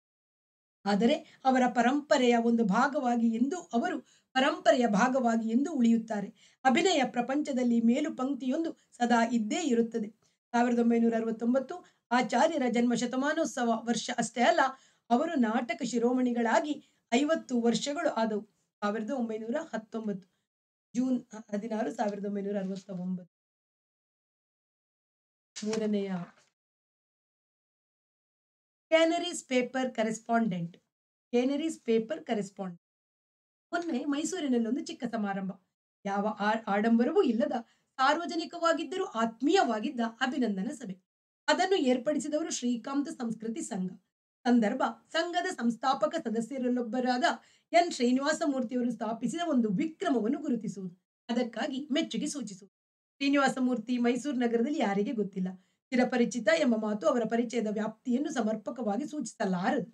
ಆದರೆ ಅವರ ಪರಂಪರೆಯ ಒಂದು ಭಾಗವಾಗಿ ಎಂದು ಅವರು ಪರಂಪರೆಯ ಭಾಗವಾಗಿ ಎಂದು ಉಳಿಯುತ್ತಾರೆ ಅಭಿನಯ ಪ್ರಪಂಚದಲ್ಲಿ ಮೇಲು ಪಂಕ್ತಿಯೊಂದು ಸದಾ ಇದ್ದೇ ಇರುತ್ತದೆ ಸಾವಿರದ ಒಂಬೈನೂರ ಅರವತ್ತೊಂಬತ್ತು ಆಚಾರ್ಯರ ಜನ್ಮ ಶತಮಾನೋತ್ಸವ ವರ್ಷ ಅಷ್ಟೇ ಅಲ್ಲ ಅವರು ನಾಟಕ ಶಿರೋಮಣಿಗಳಾಗಿ ಐವತ್ತು ವರ್ಷಗಳು ಆದವು ಸಾವಿರದ ಒಂಬೈನೂರ ಹತ್ತೊಂಬತ್ತು ಜೂನ್ ಹ- ಹದಿನಾರು ಸಾವಿರದ ಒಂಬೈನೂರ ಅರವತ್ತ ಒಂಬತ್ತು ಮೂರನೆಯ Canarese paper correspondent Canarese paper correspondent ಮೊನ್ನೆ ಮೈಸೂರಿನಲ್ಲಿ ಒಂದು ಚಿಕ್ಕ ಸಮಾರಂಭ ಯಾವ ಆ- ಆಡಂಬರವೂ ಇಲ್ಲದ ಸಾರ್ವಜನಿಕವಾಗಿದ್ದರೂ ಆತ್ಮೀಯವಾಗಿದ್ದ ಅಭಿನಂದನ ಸಭೆ ಅದನ್ನು ಏರ್ಪಡಿಸಿದವರು ಶ್ರೀಕಾಂತ ಸಂಸ್ಕೃತಿ ಸಂಘ ಸಂದರ್ಭ ಸಂಘದ ಸಂಸ್ಥಾಪಕ ಸದಸ್ಯರಲ್ಲೊಬ್ಬರಾದ ಎನ್ ಶ್ರೀನಿವಾಸ ಮೂರ್ತಿಯವರು ಸ್ಥಾಪಿಸಿದ ಒಂದು ವಿಕ್ರಮವನ್ನು ಗುರುತಿಸುವುದು ಅದಕ್ಕಾಗಿ ಮೆಚ್ಚುಗೆ ಸೂಚಿಸುವುದು ಶ್ರೀನಿವಾಸ ಮೂರ್ತಿ ಮೈಸೂರು ನಗರದಲ್ಲಿ ಯಾರಿಗೆ ಗೊತ್ತಿಲ್ಲ ಚಿರಪರಿಚಿತ ಎಂಬ ಮಾತು ಅವರ ಪರಿಚಯದ ವ್ಯಾಪ್ತಿಯನ್ನು ಸಮರ್ಪಕವಾಗಿ ಸೂಚಿಸಲಾರದು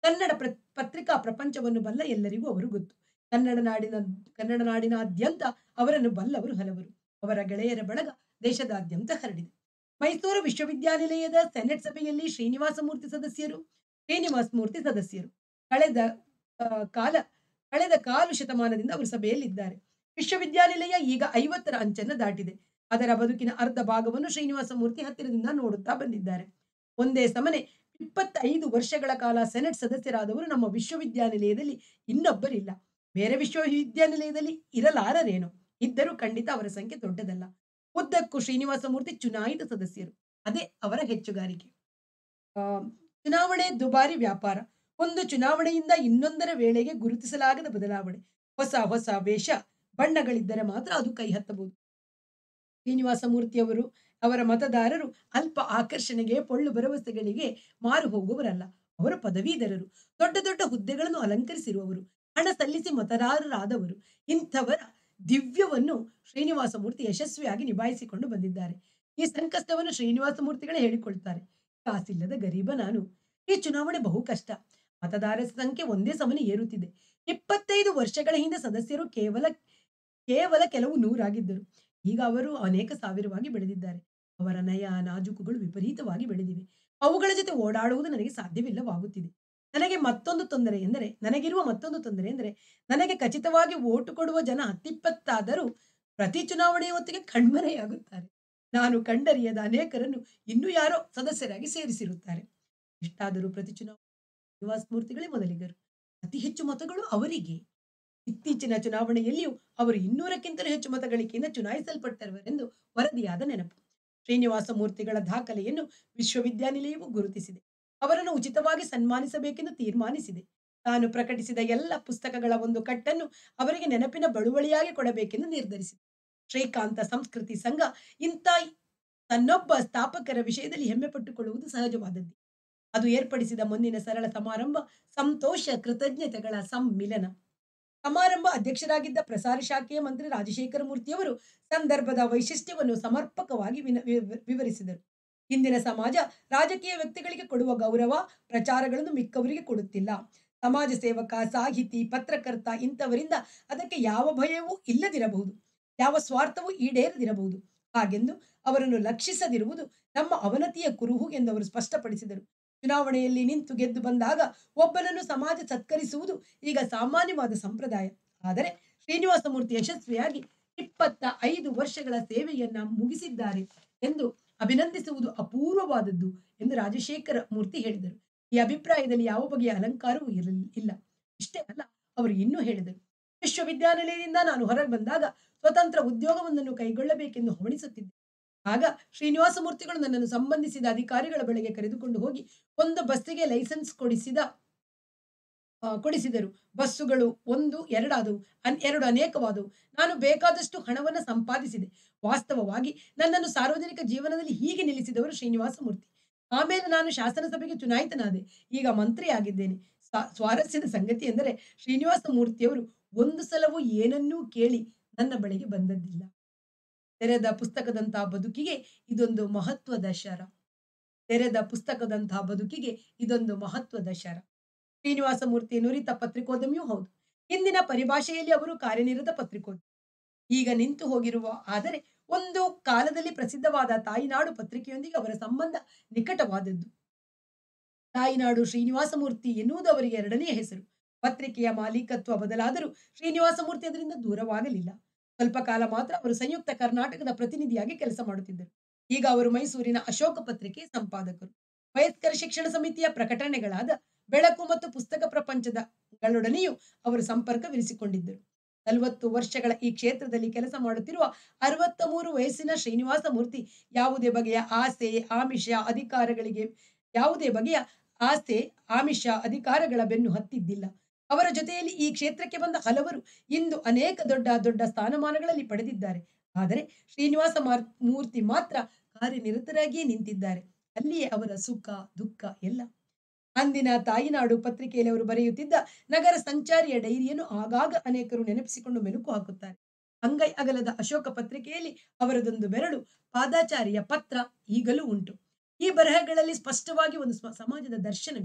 ಕನ್ನಡ ಪ್ರ ಪತ್ರಿಕಾ ಪ್ರಪಂಚವನ್ನು ಬಲ್ಲ ಎಲ್ಲರಿಗೂ ಅವರು ಗೊತ್ತು ಕನ್ನಡ ನಾಡಿನ ಕನ್ನಡ ನಾಡಿನಾದ್ಯಂತ ಅವರನ್ನು ಬಲ್ಲವರು ಹಲವರು ಅವರ ಗೆಳೆಯರ ಬಳಗ ದೇಶದಾದ್ಯಂತ ಹರಡಿದೆ ಮೈಸೂರು ವಿಶ್ವವಿದ್ಯಾನಿಲಯದ ಸೆನೆಟ್ ಸಭೆಯಲ್ಲಿ ಶ್ರೀನಿವಾಸ ಮೂರ್ತಿ ಸದಸ್ಯರು ಶ್ರೀನಿವಾಸ ಮೂರ್ತಿ ಸದಸ್ಯರು ಕಳೆದ ಆ, ಕಾಲ ಕಳೆದ ಕಾಲು ಶತಮಾನದಿಂದ ಅವರು ಸಭೆಯಲ್ಲಿದ್ದಾರೆ ವಿಶ್ವವಿದ್ಯಾನಿಲಯ ಈಗ ಐವತ್ತರ ಅಂಚನ್ನು ದಾಟಿದೆ ಅದರ ಬದುಕಿನ ಅರ್ಧ ಭಾಗವನ್ನು ಶ್ರೀನಿವಾಸ ಮೂರ್ತಿ ಹತ್ತಿರದಿಂದ ನೋಡುತ್ತಾ ಬಂದಿದ್ದಾರೆ ಒಂದೇ ಸಮನೆ ಇಪ್ಪತ್ತೈದು ವರ್ಷಗಳ ಕಾಲ ಸೆನೆಟ್ ಸದಸ್ಯರಾದವರು ನಮ್ಮ ವಿಶ್ವವಿದ್ಯಾನಿಲಯದಲ್ಲಿ ಇನ್ನೊಬ್ಬರಿಲ್ಲ ಬೇರೆ ವಿಶ್ವವಿದ್ಯಾನಿಲಯದಲ್ಲಿ ಇರಲಾರರೇನೋ ಇದ್ದರೂ ಖಂಡಿತ ಅವರ ಸಂಖ್ಯೆ ದೊಡ್ಡದಲ್ಲ ಉದ್ದಕ್ಕೂ ಶ್ರೀನಿವಾಸ ಮೂರ್ತಿ ಚುನಾಯಿತ ಸದಸ್ಯರು ಅದೇ ಅವರ ಹೆಚ್ಚುಗಾರಿಕೆ ಆ, ಚುನಾವಣೆ ದುಬಾರಿ ವ್ಯಾಪಾರ ಒಂದು ಚುನಾವಣೆಯಿಂದ ಇನ್ನೊಂದರ ವೇಳೆಗೆ ಗುರುತಿಸಲಾಗದ ಬದಲಾವಣೆ ಹೊಸ ಹೊಸ ವೇಷ ಬಣ್ಣಗಳಿದ್ದರೆ ಮಾತ್ರ ಅದು ಕೈ ಹತ್ತಬಹುದು ಶ್ರೀನಿವಾಸ ಮೂರ್ತಿಯವರು ಅವರ ಮತದಾರರು ಅಲ್ಪ ಆಕರ್ಷಣೆಗೆ ಪೊಳ್ಳು ಭರವಸೆಗಳಿಗೆ ಮಾರು ಹೋಗುವವರಲ್ಲ ಅವರು ಪದವೀಧರರು ದೊಡ್ಡ ದೊಡ್ಡ ಹುದ್ದೆಗಳನ್ನು ಅಲಂಕರಿಸಿರುವವರು ಹಣ ಸಲ್ಲಿಸಿ ಮತದಾರರಾದವರು ಇಂಥವರ ದಿವ್ಯವನ್ನು ಶ್ರೀನಿವಾಸ ಮೂರ್ತಿ ಯಶಸ್ವಿಯಾಗಿ ನಿಭಾಯಿಸಿಕೊಂಡು ಬಂದಿದ್ದಾರೆ ಈ ಸಂಕಷ್ಟವನ್ನು ಶ್ರೀನಿವಾಸ ಮೂರ್ತಿಗಳೇ ಹೇಳಿಕೊಳ್ತಾರೆ ಕಾಸಿಲ್ಲದ ಗರೀಬ ನಾನು ಈ ಚುನಾವಣೆ ಬಹು ಕಷ್ಟ ಮತದಾರರ ಸಂಖ್ಯೆ ಒಂದೇ ಸಮನೆ ಏರುತ್ತಿದೆ ಇಪ್ಪತ್ತೈದು ವರ್ಷಗಳ ಹಿಂದೆ ಸದಸ್ಯರು ಕೇವಲ ಕೇವಲ ಕೆಲವು ನೂರಾಗಿದ್ದರು ಈಗ ಅವರು ಅನೇಕ ಸಾವಿರವಾಗಿ ಬೆಳೆದಿದ್ದಾರೆ ಅವರ ನಯ ನಾಜೂಕುಗಳು ವಿಪರೀತವಾಗಿ ಬೆಳೆದಿವೆ ಅವುಗಳ ಜೊತೆ ಓಡಾಡುವುದು ನನಗೆ ಸಾಧ್ಯವಿಲ್ಲವಾಗುತ್ತಿದೆ ನನಗೆ ಮತ್ತೊಂದು ತೊಂದರೆ ಎಂದರೆ ನನಗಿರುವ ಮತ್ತೊಂದು ತೊಂದರೆ ಎಂದರೆ ನನಗೆ ಖಚಿತವಾಗಿ ಓಟು ಕೊಡುವ ಜನ ಹತ್ತಿಪ್ಪತ್ತಾದರೂ ಪ್ರತಿ ಚುನಾವಣೆಯ ಹೊತ್ತಿಗೆ ಕಣ್ಮರೆಯಾಗುತ್ತಾರೆ ನಾನು ಕಂಡರಿಯದ ಅನೇಕರನ್ನು ಇನ್ನೂ ಯಾರೋ ಸದಸ್ಯರಾಗಿ ಸೇರಿಸಿರುತ್ತಾರೆ ಇಷ್ಟಾದರೂ ಪ್ರತಿ ಚುನಾವಣೆ ಶ್ರೀನಿವಾಸ ಮೂರ್ತಿಗಳೇ ಮೊದಲಿಗರು ಅತಿ ಹೆಚ್ಚು ಮತಗಳು ಅವರಿಗೆ ಇತ್ತೀಚಿನ ಚುನಾವಣೆಯಲ್ಲಿಯೂ ಅವರು ಇನ್ನೂರಕ್ಕಿಂತಲೂ ಹೆಚ್ಚು ಮತಗಳಿಕೆಯಿಂದ ಚುನಾಯಿಸಲ್ಪಟ್ಟವರೆಂದು ವರದಿಯಾದ ನೆನಪು ಶ್ರೀನಿವಾಸ ಮೂರ್ತಿಗಳ ದಾಖಲೆಯನ್ನು ವಿಶ್ವವಿದ್ಯಾನಿಲಯವು ಗುರುತಿಸಿದೆ ಅವರನ್ನು ಉಚಿತವಾಗಿ ಸನ್ಮಾನಿಸಬೇಕೆಂದು ತೀರ್ಮಾನಿಸಿದೆ ತಾನು ಪ್ರಕಟಿಸಿದ ಎಲ್ಲ ಪುಸ್ತಕಗಳ ಒಂದು ಕಟ್ಟನ್ನು ಅವರಿಗೆ ನೆನಪಿನ ಬಳುವಳಿಯಾಗಿ ಕೊಡಬೇಕೆಂದು ನಿರ್ಧರಿಸಿದೆ ಶ್ರೀಕಾಂತ ಸಂಸ್ಕೃತಿ ಸಂಘ ಇಂಥ ತನ್ನೊಬ್ಬ ಸ್ಥಾಪಕರ ವಿಷಯದಲ್ಲಿ ಹೆಮ್ಮೆ ಪಟ್ಟುಕೊಳ್ಳುವುದು ಸಹಜವಾದದ್ದು ಅದು ಏರ್ಪಡಿಸಿದ ಮುಂದಿನ ಸರಳ ಸಮಾರಂಭ ಸಂತೋಷ ಕೃತಜ್ಞತೆಗಳ ಸಮ್ಮಿಲನ ಸಮಾರಂಭ ಅಧ್ಯಕ್ಷರಾಗಿದ್ದ ಪ್ರಸಾರ ಶಾಖೆಯ ಮಂತ್ರಿ ರಾಜಶೇಖರ ಮೂರ್ತಿಯವರು ಸಂದರ್ಭದ ವೈಶಿಷ್ಟ್ಯವನ್ನು ಸಮರ್ಪಕವಾಗಿ ವಿನ- ವಿವ- ವಿವರಿಸಿದರು ಇಂದಿನ ಸಮಾಜ ರಾಜಕೀಯ ವ್ಯಕ್ತಿಗಳಿಗೆ ಕೊಡುವ ಗೌರವ ಪ್ರಚಾರಗಳನ್ನು ಮಿಕ್ಕವರಿಗೆ ಕೊಡುತ್ತಿಲ್ಲ ಸಮಾಜ ಸೇವಕ ಸಾಹಿತಿ ಪತ್ರಕರ್ತ ಇಂಥವರಿಂದ ಅದಕ್ಕೆ ಯಾವ ಭಯವೂ ಇಲ್ಲದಿರಬಹುದು ಯಾವ ಸ್ವಾರ್ಥವೂ ಈಡೇರದಿರಬಹುದು ಹಾಗೆಂದು ಅವರನ್ನು ಲಕ್ಷಿಸದಿರುವುದು ನಮ್ಮ ಅವನತಿಯ ಕುರುಹು ಎಂದು ಅವರು ಸ್ಪಷ್ಟಪಡಿಸಿದರು ಚುನಾವಣೆಯಲ್ಲಿ ನಿಂತು ಗೆದ್ದು ಬಂದಾಗ ಒಬ್ಬನನ್ನು ಸಮಾಜ ಸತ್ಕರಿಸುವುದು ಈಗ ಸಾಮಾನ್ಯವಾದ ಸಂಪ್ರದಾಯ ಆದರೆ ಶ್ರೀನಿವಾಸ ಮೂರ್ತಿ ಯಶಸ್ವಿಯಾಗಿ ಇಪ್ಪತ್ತ ಐದು ವರ್ಷಗಳ ಸೇವೆಯನ್ನ ಮುಗಿಸಿದ್ದಾರೆ ಎಂದು ಅಭಿನಂದಿಸುವುದು ಅಪೂರ್ವವಾದದ್ದು ಎಂದು ರಾಜಶೇಖರ ಮೂರ್ತಿ ಹೇಳಿದರು ಈ ಅಭಿಪ್ರಾಯದಲ್ಲಿ ಯಾವ ಬಗೆಯ ಅಲಂಕಾರವೂ ಇರಲಿ ಇಲ್ಲ ಇಷ್ಟೇ ಅಲ್ಲ ಅವರು ಇನ್ನೂ ಹೇಳಿದರು ವಿಶ್ವವಿದ್ಯಾನಿಲಯದಿಂದ ನಾನು ಹೊರಗೆ ಬಂದಾಗ ಸ್ವತಂತ್ರ ಉದ್ಯೋಗವೊಂದನ್ನು ಕೈಗೊಳ್ಳಬೇಕೆಂದು ಹವಣಿಸುತ್ತಿದ್ದೆ ಆಗ ಶ್ರೀನಿವಾಸ ಮೂರ್ತಿಗಳು ನನ್ನನ್ನು ಸಂಬಂಧಿಸಿದ ಅಧಿಕಾರಿಗಳ ಬಳಿಗೆ ಕರೆದುಕೊಂಡು ಹೋಗಿ ಒಂದು ಬಸ್ಸಿಗೆ ಲೈಸೆನ್ಸ್ ಕೊಡಿಸಿದ ಆ, ಕೊಡಿಸಿದರು ಬಸ್ಸುಗಳು ಒಂದು ಎರಡಾದವು ಅನ್ ಎರಡು ಅನೇಕವಾದವು ನಾನು ಬೇಕಾದಷ್ಟು ಹಣವನ್ನು ಸಂಪಾದಿಸಿದೆ ವಾಸ್ತವವಾಗಿ ನನ್ನನ್ನು ಸಾರ್ವಜನಿಕ ಜೀವನದಲ್ಲಿ ಹೀಗೆ ನಿಲ್ಲಿಸಿದವರು ಶ್ರೀನಿವಾಸ ಮೂರ್ತಿ ಆಮೇಲೆ ನಾನು ಶಾಸನಸಭೆಗೆ ಚುನಾಯಿತನಾದೆ ಈಗ ಮಂತ್ರಿಯಾಗಿದ್ದೇನೆ ಸ್ವ- ಸ್ವಾರಸ್ಯದ ಸಂಗತಿ ಎಂದರೆ ಶ್ರೀನಿವಾಸ ಮೂರ್ತಿಯವರು ಒಂದು ಸಲವೂ ಏನನ್ನೂ ಕೇಳಿ ನನ್ನ ಬಳಿಗೆ ಬಂದದ್ದಿಲ್ಲ ತೆರೆದ ಪುಸ್ತಕದಂತಹ ಬದುಕಿಗೆ ಇದೊಂದು ಮಹತ್ವದ ಶರ ತೆರೆದ ಪುಸ್ತಕದಂತಹ ಬದುಕಿಗೆ ಇದೊಂದು ಮಹತ್ವದ ಶರ ಶ್ರೀನಿವಾಸ ಮೂರ್ತಿ ನುರಿತ ಪತ್ರಿಕೋದ್ಯಮಿಯೂ ಹೌದು ಇಂದಿನ ಪರಿಭಾಷೆಯಲ್ಲಿ ಅವರು ಕಾರ್ಯನಿರತ ಪತ್ರಿಕೋದ್ಯಮಿ ಈಗ ನಿಂತು ಹೋಗಿರುವ ಆದರೆ ಒಂದು ಕಾಲದಲ್ಲಿ ಪ್ರಸಿದ್ಧವಾದ ತಾಯಿನಾಡು ಪತ್ರಿಕೆಯೊಂದಿಗೆ ಅವರ ಸಂಬಂಧ ನಿಕಟವಾದದ್ದು ತಾಯಿನಾಡು ಶ್ರೀನಿವಾಸ ಮೂರ್ತಿ ಎನ್ನುವುದು ಅವರಿಗೆ ಎರಡನೆಯ ಹೆಸರು ಪತ್ರಿಕೆಯ ಮಾಲೀಕತ್ವ ಬದಲಾದರೂ ಶ್ರೀನಿವಾಸ ಮೂರ್ತಿ ಅದರಿಂದ ದೂರವಾಗಲಿಲ್ಲ ಸ್ವಲ್ಪ ಕಾಲ ಮಾತ್ರ ಅವರು ಸಂಯುಕ್ತ ಕರ್ನಾಟಕದ ಪ್ರತಿನಿಧಿಯಾಗಿ ಕೆಲಸ ಮಾಡುತ್ತಿದ್ದರು ಈಗ ಅವರು ಮೈಸೂರಿನ ಅಶೋಕ ಪತ್ರಿಕೆ ಸಂಪಾದಕರು ವಯಸ್ಕರ ಶಿಕ್ಷಣ ಸಮಿತಿಯ ಪ್ರಕಟಣೆಗಳಾದ ಬೆಳಕು ಮತ್ತು ಪುಸ್ತಕ ಪ್ರಪಂಚದಗಳೊಡನೆಯೂ ಅವರು ಸಂಪರ್ಕವಿರಿಸಿಕೊಂಡಿದ್ದರು ನಲವತ್ತು ವರ್ಷಗಳ ಈ ಕ್ಷೇತ್ರದಲ್ಲಿ ಕೆಲಸ ಮಾಡುತ್ತಿರುವ ಅರವತ್ತ ಮೂರು ವಯಸ್ಸಿನ ಶ್ರೀನಿವಾಸ ಮೂರ್ತಿ ಯಾವುದೇ ಬಗೆಯ ಆಸೆ ಆಮಿಷ ಅಧಿಕಾರಗಳಿಗೆ ಯಾವುದೇ ಬಗೆಯ ಆಸೆ ಆಮಿಷ ಅಧಿಕಾರಗಳ ಬೆನ್ನು ಹತ್ತಿದ್ದಿಲ್ಲ ಅವರ ಜೊತೆಯಲ್ಲಿ ಈ ಕ್ಷೇತ್ರಕ್ಕೆ ಬಂದ ಹಲವರು ಇಂದು ಅನೇಕ ದೊಡ್ಡ ದೊಡ್ಡ ಸ್ಥಾನಮಾನಗಳಲ್ಲಿ ಪಡೆದಿದ್ದಾರೆ ಆದರೆ ಶ್ರೀನಿವಾಸ ಮಾರ್- ಮೂರ್ತಿ ಮಾತ್ರ ಕಾರ್ಯನಿರತರಾಗಿಯೇ ನಿಂತಿದ್ದಾರೆ ಅಲ್ಲಿಯೇ ಅವರ ಸುಖ ದುಃಖ ಎಲ್ಲ ಅಂದಿನ ತಾಯಿನಾಡು ಪತ್ರಿಕೆಯಲ್ಲಿ ಅವರು ಬರೆಯುತ್ತಿದ್ದ ನಗರ ಸಂಚಾರಿಯ ಡೈರಿಯನ್ನು ಆಗಾಗ ಅನೇಕರು ನೆನಪಿಸಿಕೊಂಡು ಮೆಲುಕು ಹಾಕುತ್ತಾರೆ ಅಂಗೈ ಅಗಲದ ಅಶೋಕ ಪತ್ರಿಕೆಯಲ್ಲಿ ಅವರದೊಂದು ಬೆರಳು ಪಾದಾಚಾರಿಯ ಪತ್ರ ಈಗಲೂ ಉಂಟು ಈ ಬರಹಗಳಲ್ಲಿ ಸ್ಪಷ್ಟವಾಗಿ ಒಂದು ಸ್ವ- ಸಮಾಜದ ದರ್ಶನವಿದೆ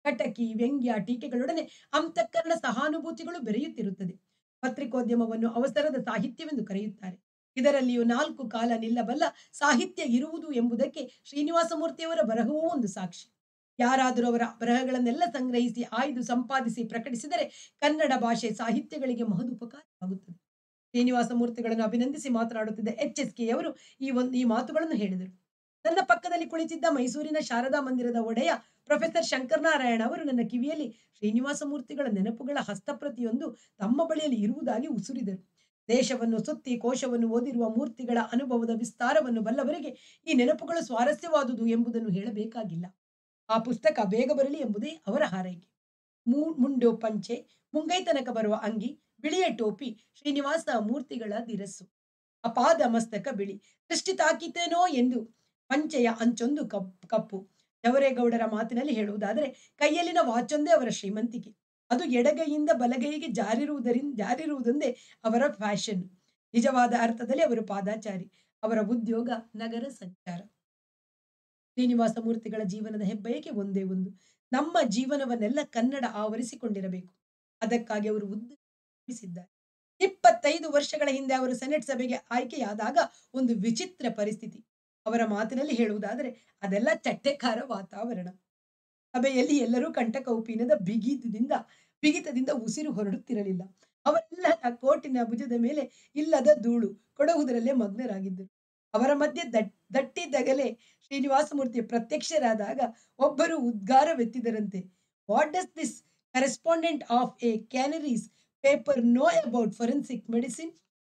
ಕಟಕಿ ವ್ಯಂಗ್ಯ ಟೀಕೆಗಳೊಡನೆ ಅಂತಃಕರಣ ಸಹಾನುಭೂತಿಗಳು ಬೆರೆಯುತ್ತಿರುತ್ತದೆ ಪತ್ರಿಕೋದ್ಯಮವನ್ನು ಅವಸರದ ಸಾಹಿತ್ಯವೆಂದು ಕರೆಯುತ್ತಾರೆ ಇದರಲ್ಲಿಯೂ ನಾಲ್ಕು ಕಾಲ ನಿಲ್ಲಬಲ್ಲ ಸಾಹಿತ್ಯ ಇರುವುದು ಎಂಬುದಕ್ಕೆ ಶ್ರೀನಿವಾಸ ಮೂರ್ತಿಯವರ ಬರಹವೂ ಒಂದು ಸಾಕ್ಷಿ ಯಾರಾದರೂ ಅವರ ಬರಹಗಳನ್ನೆಲ್ಲ ಸಂಗ್ರಹಿಸಿ ಆಯ್ದು ಸಂಪಾದಿಸಿ ಪ್ರಕಟಿಸಿದರೆ ಕನ್ನಡ ಭಾಷೆ ಸಾಹಿತ್ಯಗಳಿಗೆ ಮಹದುಪಕಾರವಾಗುತ್ತದೆ ಶ್ರೀನಿವಾಸ ಮೂರ್ತಿಗಳನ್ನು ಅಭಿನಂದಿಸಿ ಮಾತನಾಡುತ್ತಿದ್ದ ಎಚ್ ಎಸ್ ಕೆ ಅವರು ಈ ಒಂದು ಈ ಮಾತುಗಳನ್ನು ಹೇಳಿದರು ನನ್ನ ಪಕ್ಕದಲ್ಲಿ ಕುಳಿತಿದ್ದ ಮೈಸೂರಿನ ಶಾರದಾ ಮಂದಿರದ ಒಡೆಯ ಪ್ರೊಫೆಸರ್ ಶಂಕರನಾರಾಯಣ ಅವರು ನನ್ನ ಕಿವಿಯಲ್ಲಿ ಶ್ರೀನಿವಾಸ ಮೂರ್ತಿಗಳ ನೆನಪುಗಳ ಹಸ್ತಪ್ರತಿಯೊಂದು ತಮ್ಮ ಬಳಿಯಲ್ಲಿ ಇರುವುದಾಗಿ ಉಸುರಿದರು ದೇಶವನ್ನು ಸುತ್ತಿ ಕೋಶವನ್ನು ಓದಿರುವ ಮೂರ್ತಿಗಳ ಅನುಭವದ ವಿಸ್ತಾರವನ್ನು ಬಲ್ಲವರಿಗೆ ಈ ನೆನಪುಗಳು ಸ್ವಾರಸ್ಯವಾದುದು ಎಂಬುದನ್ನು ಹೇಳಬೇಕಾಗಿಲ್ಲ ಆ ಪುಸ್ತಕ ಬೇಗ ಬರಲಿ ಎಂಬುದೇ ಅವರ ಹಾರೈಕೆ ಮೂ- ಮುಂಡು ಪಂಚೆ ಮುಂಗೈ ತನಕ ಬರುವ ಅಂಗಿ ಬಿಳಿಯ ಟೋಪಿ ಶ್ರೀನಿವಾಸ ಮೂರ್ತಿಗಳ ದಿರಸ್ಸು ಅಪಾದ ಮಸ್ತಕ ಬಿಳಿ ದೃಷ್ಟಿ ತಾಕಿತೇನೋ ಎಂದು ಪಂಚೆಯ ಅಂಚೊಂದು ಕಪ್ ಕಪ್ಪು ಜವರೇಗೌಡರ ಮಾತಿನಲ್ಲಿ ಹೇಳುವುದಾದರೆ ಕೈಯಲ್ಲಿನ ವಾಚೊಂದೇ ಅವರ ಶ್ರೀಮಂತಿಕೆ ಅದು ಎಡಗೈಯಿಂದ ಬಲಗೈಗೆ ಜಾರಿರುವುದರಿಂದ ಜಾರಿರುವುದೊಂದೇ ಅವರ ಫ್ಯಾಷನ್ ನಿಜವಾದ ಅರ್ಥದಲ್ಲಿ ಅವರು ಪಾದಾಚಾರಿ ಅವರ ಉದ್ಯೋಗ ನಗರ ಸಂಚಾರ ಶ್ರೀನಿವಾಸ ಮೂರ್ತಿಗಳ ಜೀವನದ ಹೆಬ್ಬಯಕೆ ಒಂದೇ ಒಂದು ನಮ್ಮ ಜೀವನವನ್ನೆಲ್ಲ ಕನ್ನಡ ಆವರಿಸಿಕೊಂಡಿರಬೇಕು ಅದಕ್ಕಾಗಿ ಅವರು ಉದ್ಯಮಿಸಿದ್ದಾರೆ ಇಪ್ಪತ್ತೈದು ವರ್ಷಗಳ ಹಿಂದೆ ಅವರು ಸೆನೆಟ್ ಸಭೆಗೆ ಆಯ್ಕೆಯಾದಾಗ ಒಂದು ವಿಚಿತ್ರ ಪರಿಸ್ಥಿತಿ ಅವರ ಮಾತಿನಲ್ಲಿ ಹೇಳುವುದಾದರೆ ಅದೆಲ್ಲ ಚಟ್ಟೆಕಾರ ವಾತಾವರಣ ಸಭೆಯಲ್ಲಿ ಎಲ್ಲರೂ ಕಂಠಕೌಪೀನದ ಬಿಗಿತದಿಂದ ಬಿಗಿತದಿಂದ ಉಸಿರು ಹೊರಡುತ್ತಿರಲಿಲ್ಲ ಅವರೆಲ್ಲ ಆ ಕೋಟಿನ ಭುಜದ ಮೇಲೆ ಇಲ್ಲದ ಧೂಳು ಕೊಡುವುದರಲ್ಲೇ ಮಗ್ನರಾಗಿದ್ದರು ಅವರ ಮಧ್ಯೆ ದಟ್ ದಟ್ಟಿದ್ದಗಲೇ ಶ್ರೀನಿವಾಸಮೂರ್ತಿ ಪ್ರತ್ಯಕ್ಷರಾದಾಗ ಒಬ್ಬರು ಉದ್ಗಾರವೆತ್ತಿದರಂತೆ what does this correspondent of a Canarese paper know about forensic medicine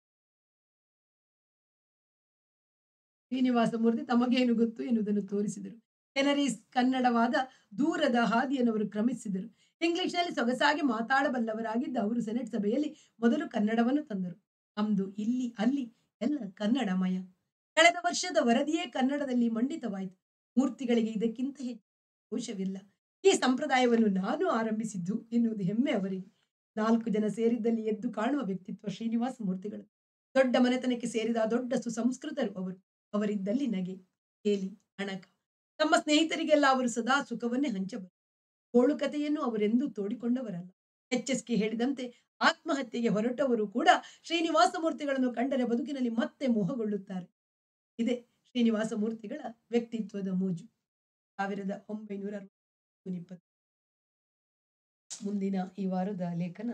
Srinivasa Murthy ತಮಗೇನು ಗೊತ್ತು ಎನ್ನುವುದನ್ನು ತೋರಿಸಿದರು ಕೆನರೀಸ್ ಕನ್ನಡವಾದ ದೂರದ ಹಾದಿಯನ್ನು ಅವರು ಕ್ರಮಿಸಿದರು ಇಂಗ್ಲಿಷ್ನಲ್ಲಿ ಸೊಗಸಾಗಿ ಮಾತಾಡಬಲ್ಲವರಾಗಿದ್ದ ಅವರು ಸೆನೆಟ್ ಸಭೆಯಲ್ಲಿ ಮೊದಲು ಕನ್ನಡವನ್ನು ತಂದರು ಅಂದು ಇಲ್ಲಿ ಅಲ್ಲಿ ಎಲ್ಲ ಕನ್ನಡಮಯ ಕಳೆದ ವರ್ಷದ ವರದಿಯೇ ಕನ್ನಡದಲ್ಲಿ ಮಂಡಿತವಾಯಿತು ಮೂರ್ತಿಗಳಿಗೆ ಇದಕ್ಕಿಂತ ಹೆಚ್ಚು ದೋಷವಿಲ್ಲ ಈ ಸಂಪ್ರದಾಯವನ್ನು ನಾನು ಆರಂಭಿಸಿದ್ದು ಎನ್ನುವುದು ಹೆಮ್ಮೆ ಅವರಿಗೆ ನಾಲ್ಕು ಜನ ಸೇರಿದ್ದಲ್ಲಿ ಎದ್ದು ಕಾಣುವ ವ್ಯಕ್ತಿತ್ವ ಶ್ರೀನಿವಾಸ ಮೂರ್ತಿಗಳು ದೊಡ್ಡ ಮನೆತನಕ್ಕೆ ಸೇರಿದ ದೊಡ್ಡ ಸುಸಂಸ್ಕೃತರು ಅವರು ಅವರಿದ್ದಲ್ಲಿ ನಗೆ ಕೇಲಿ ಅಣಕ ತಮ್ಮ ಸ್ನೇಹಿತರಿಗೆಲ್ಲ ಅವರು ಸದಾ ಸುಖವನ್ನೇ ಹಂಚಬರು ಗೋಳು ಕಥೆಯನ್ನು ಅವರೆಂದೂ ತೋಡಿಕೊಂಡವರಲ್ಲ ಎಚ್ ಎಸ್ ಕೆ ಹೇಳಿದಂತೆ ಆತ್ಮಹತ್ಯೆಗೆ ಹೊರಟವರು ಕೂಡ ಶ್ರೀನಿವಾಸ ಮೂರ್ತಿಗಳನ್ನು ಕಂಡರೆ ಬದುಕಿನಲ್ಲಿ ಮತ್ತೆ ಮೋಹಗೊಳ್ಳುತ್ತಾರೆ ಇದೆ ಶ್ರೀನಿವಾಸ ಮೂರ್ತಿಗಳ ವ್ಯಕ್ತಿತ್ವದ ಮೋಜು ಸಾವಿರದ ಒಂಬೈನೂರ ಇಪ್ಪತ್ತು ಮುಂದಿನ ಈ ವಾರದ ಲೇಖನ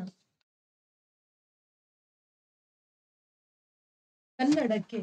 ಕನ್ನಡಕ್ಕೆ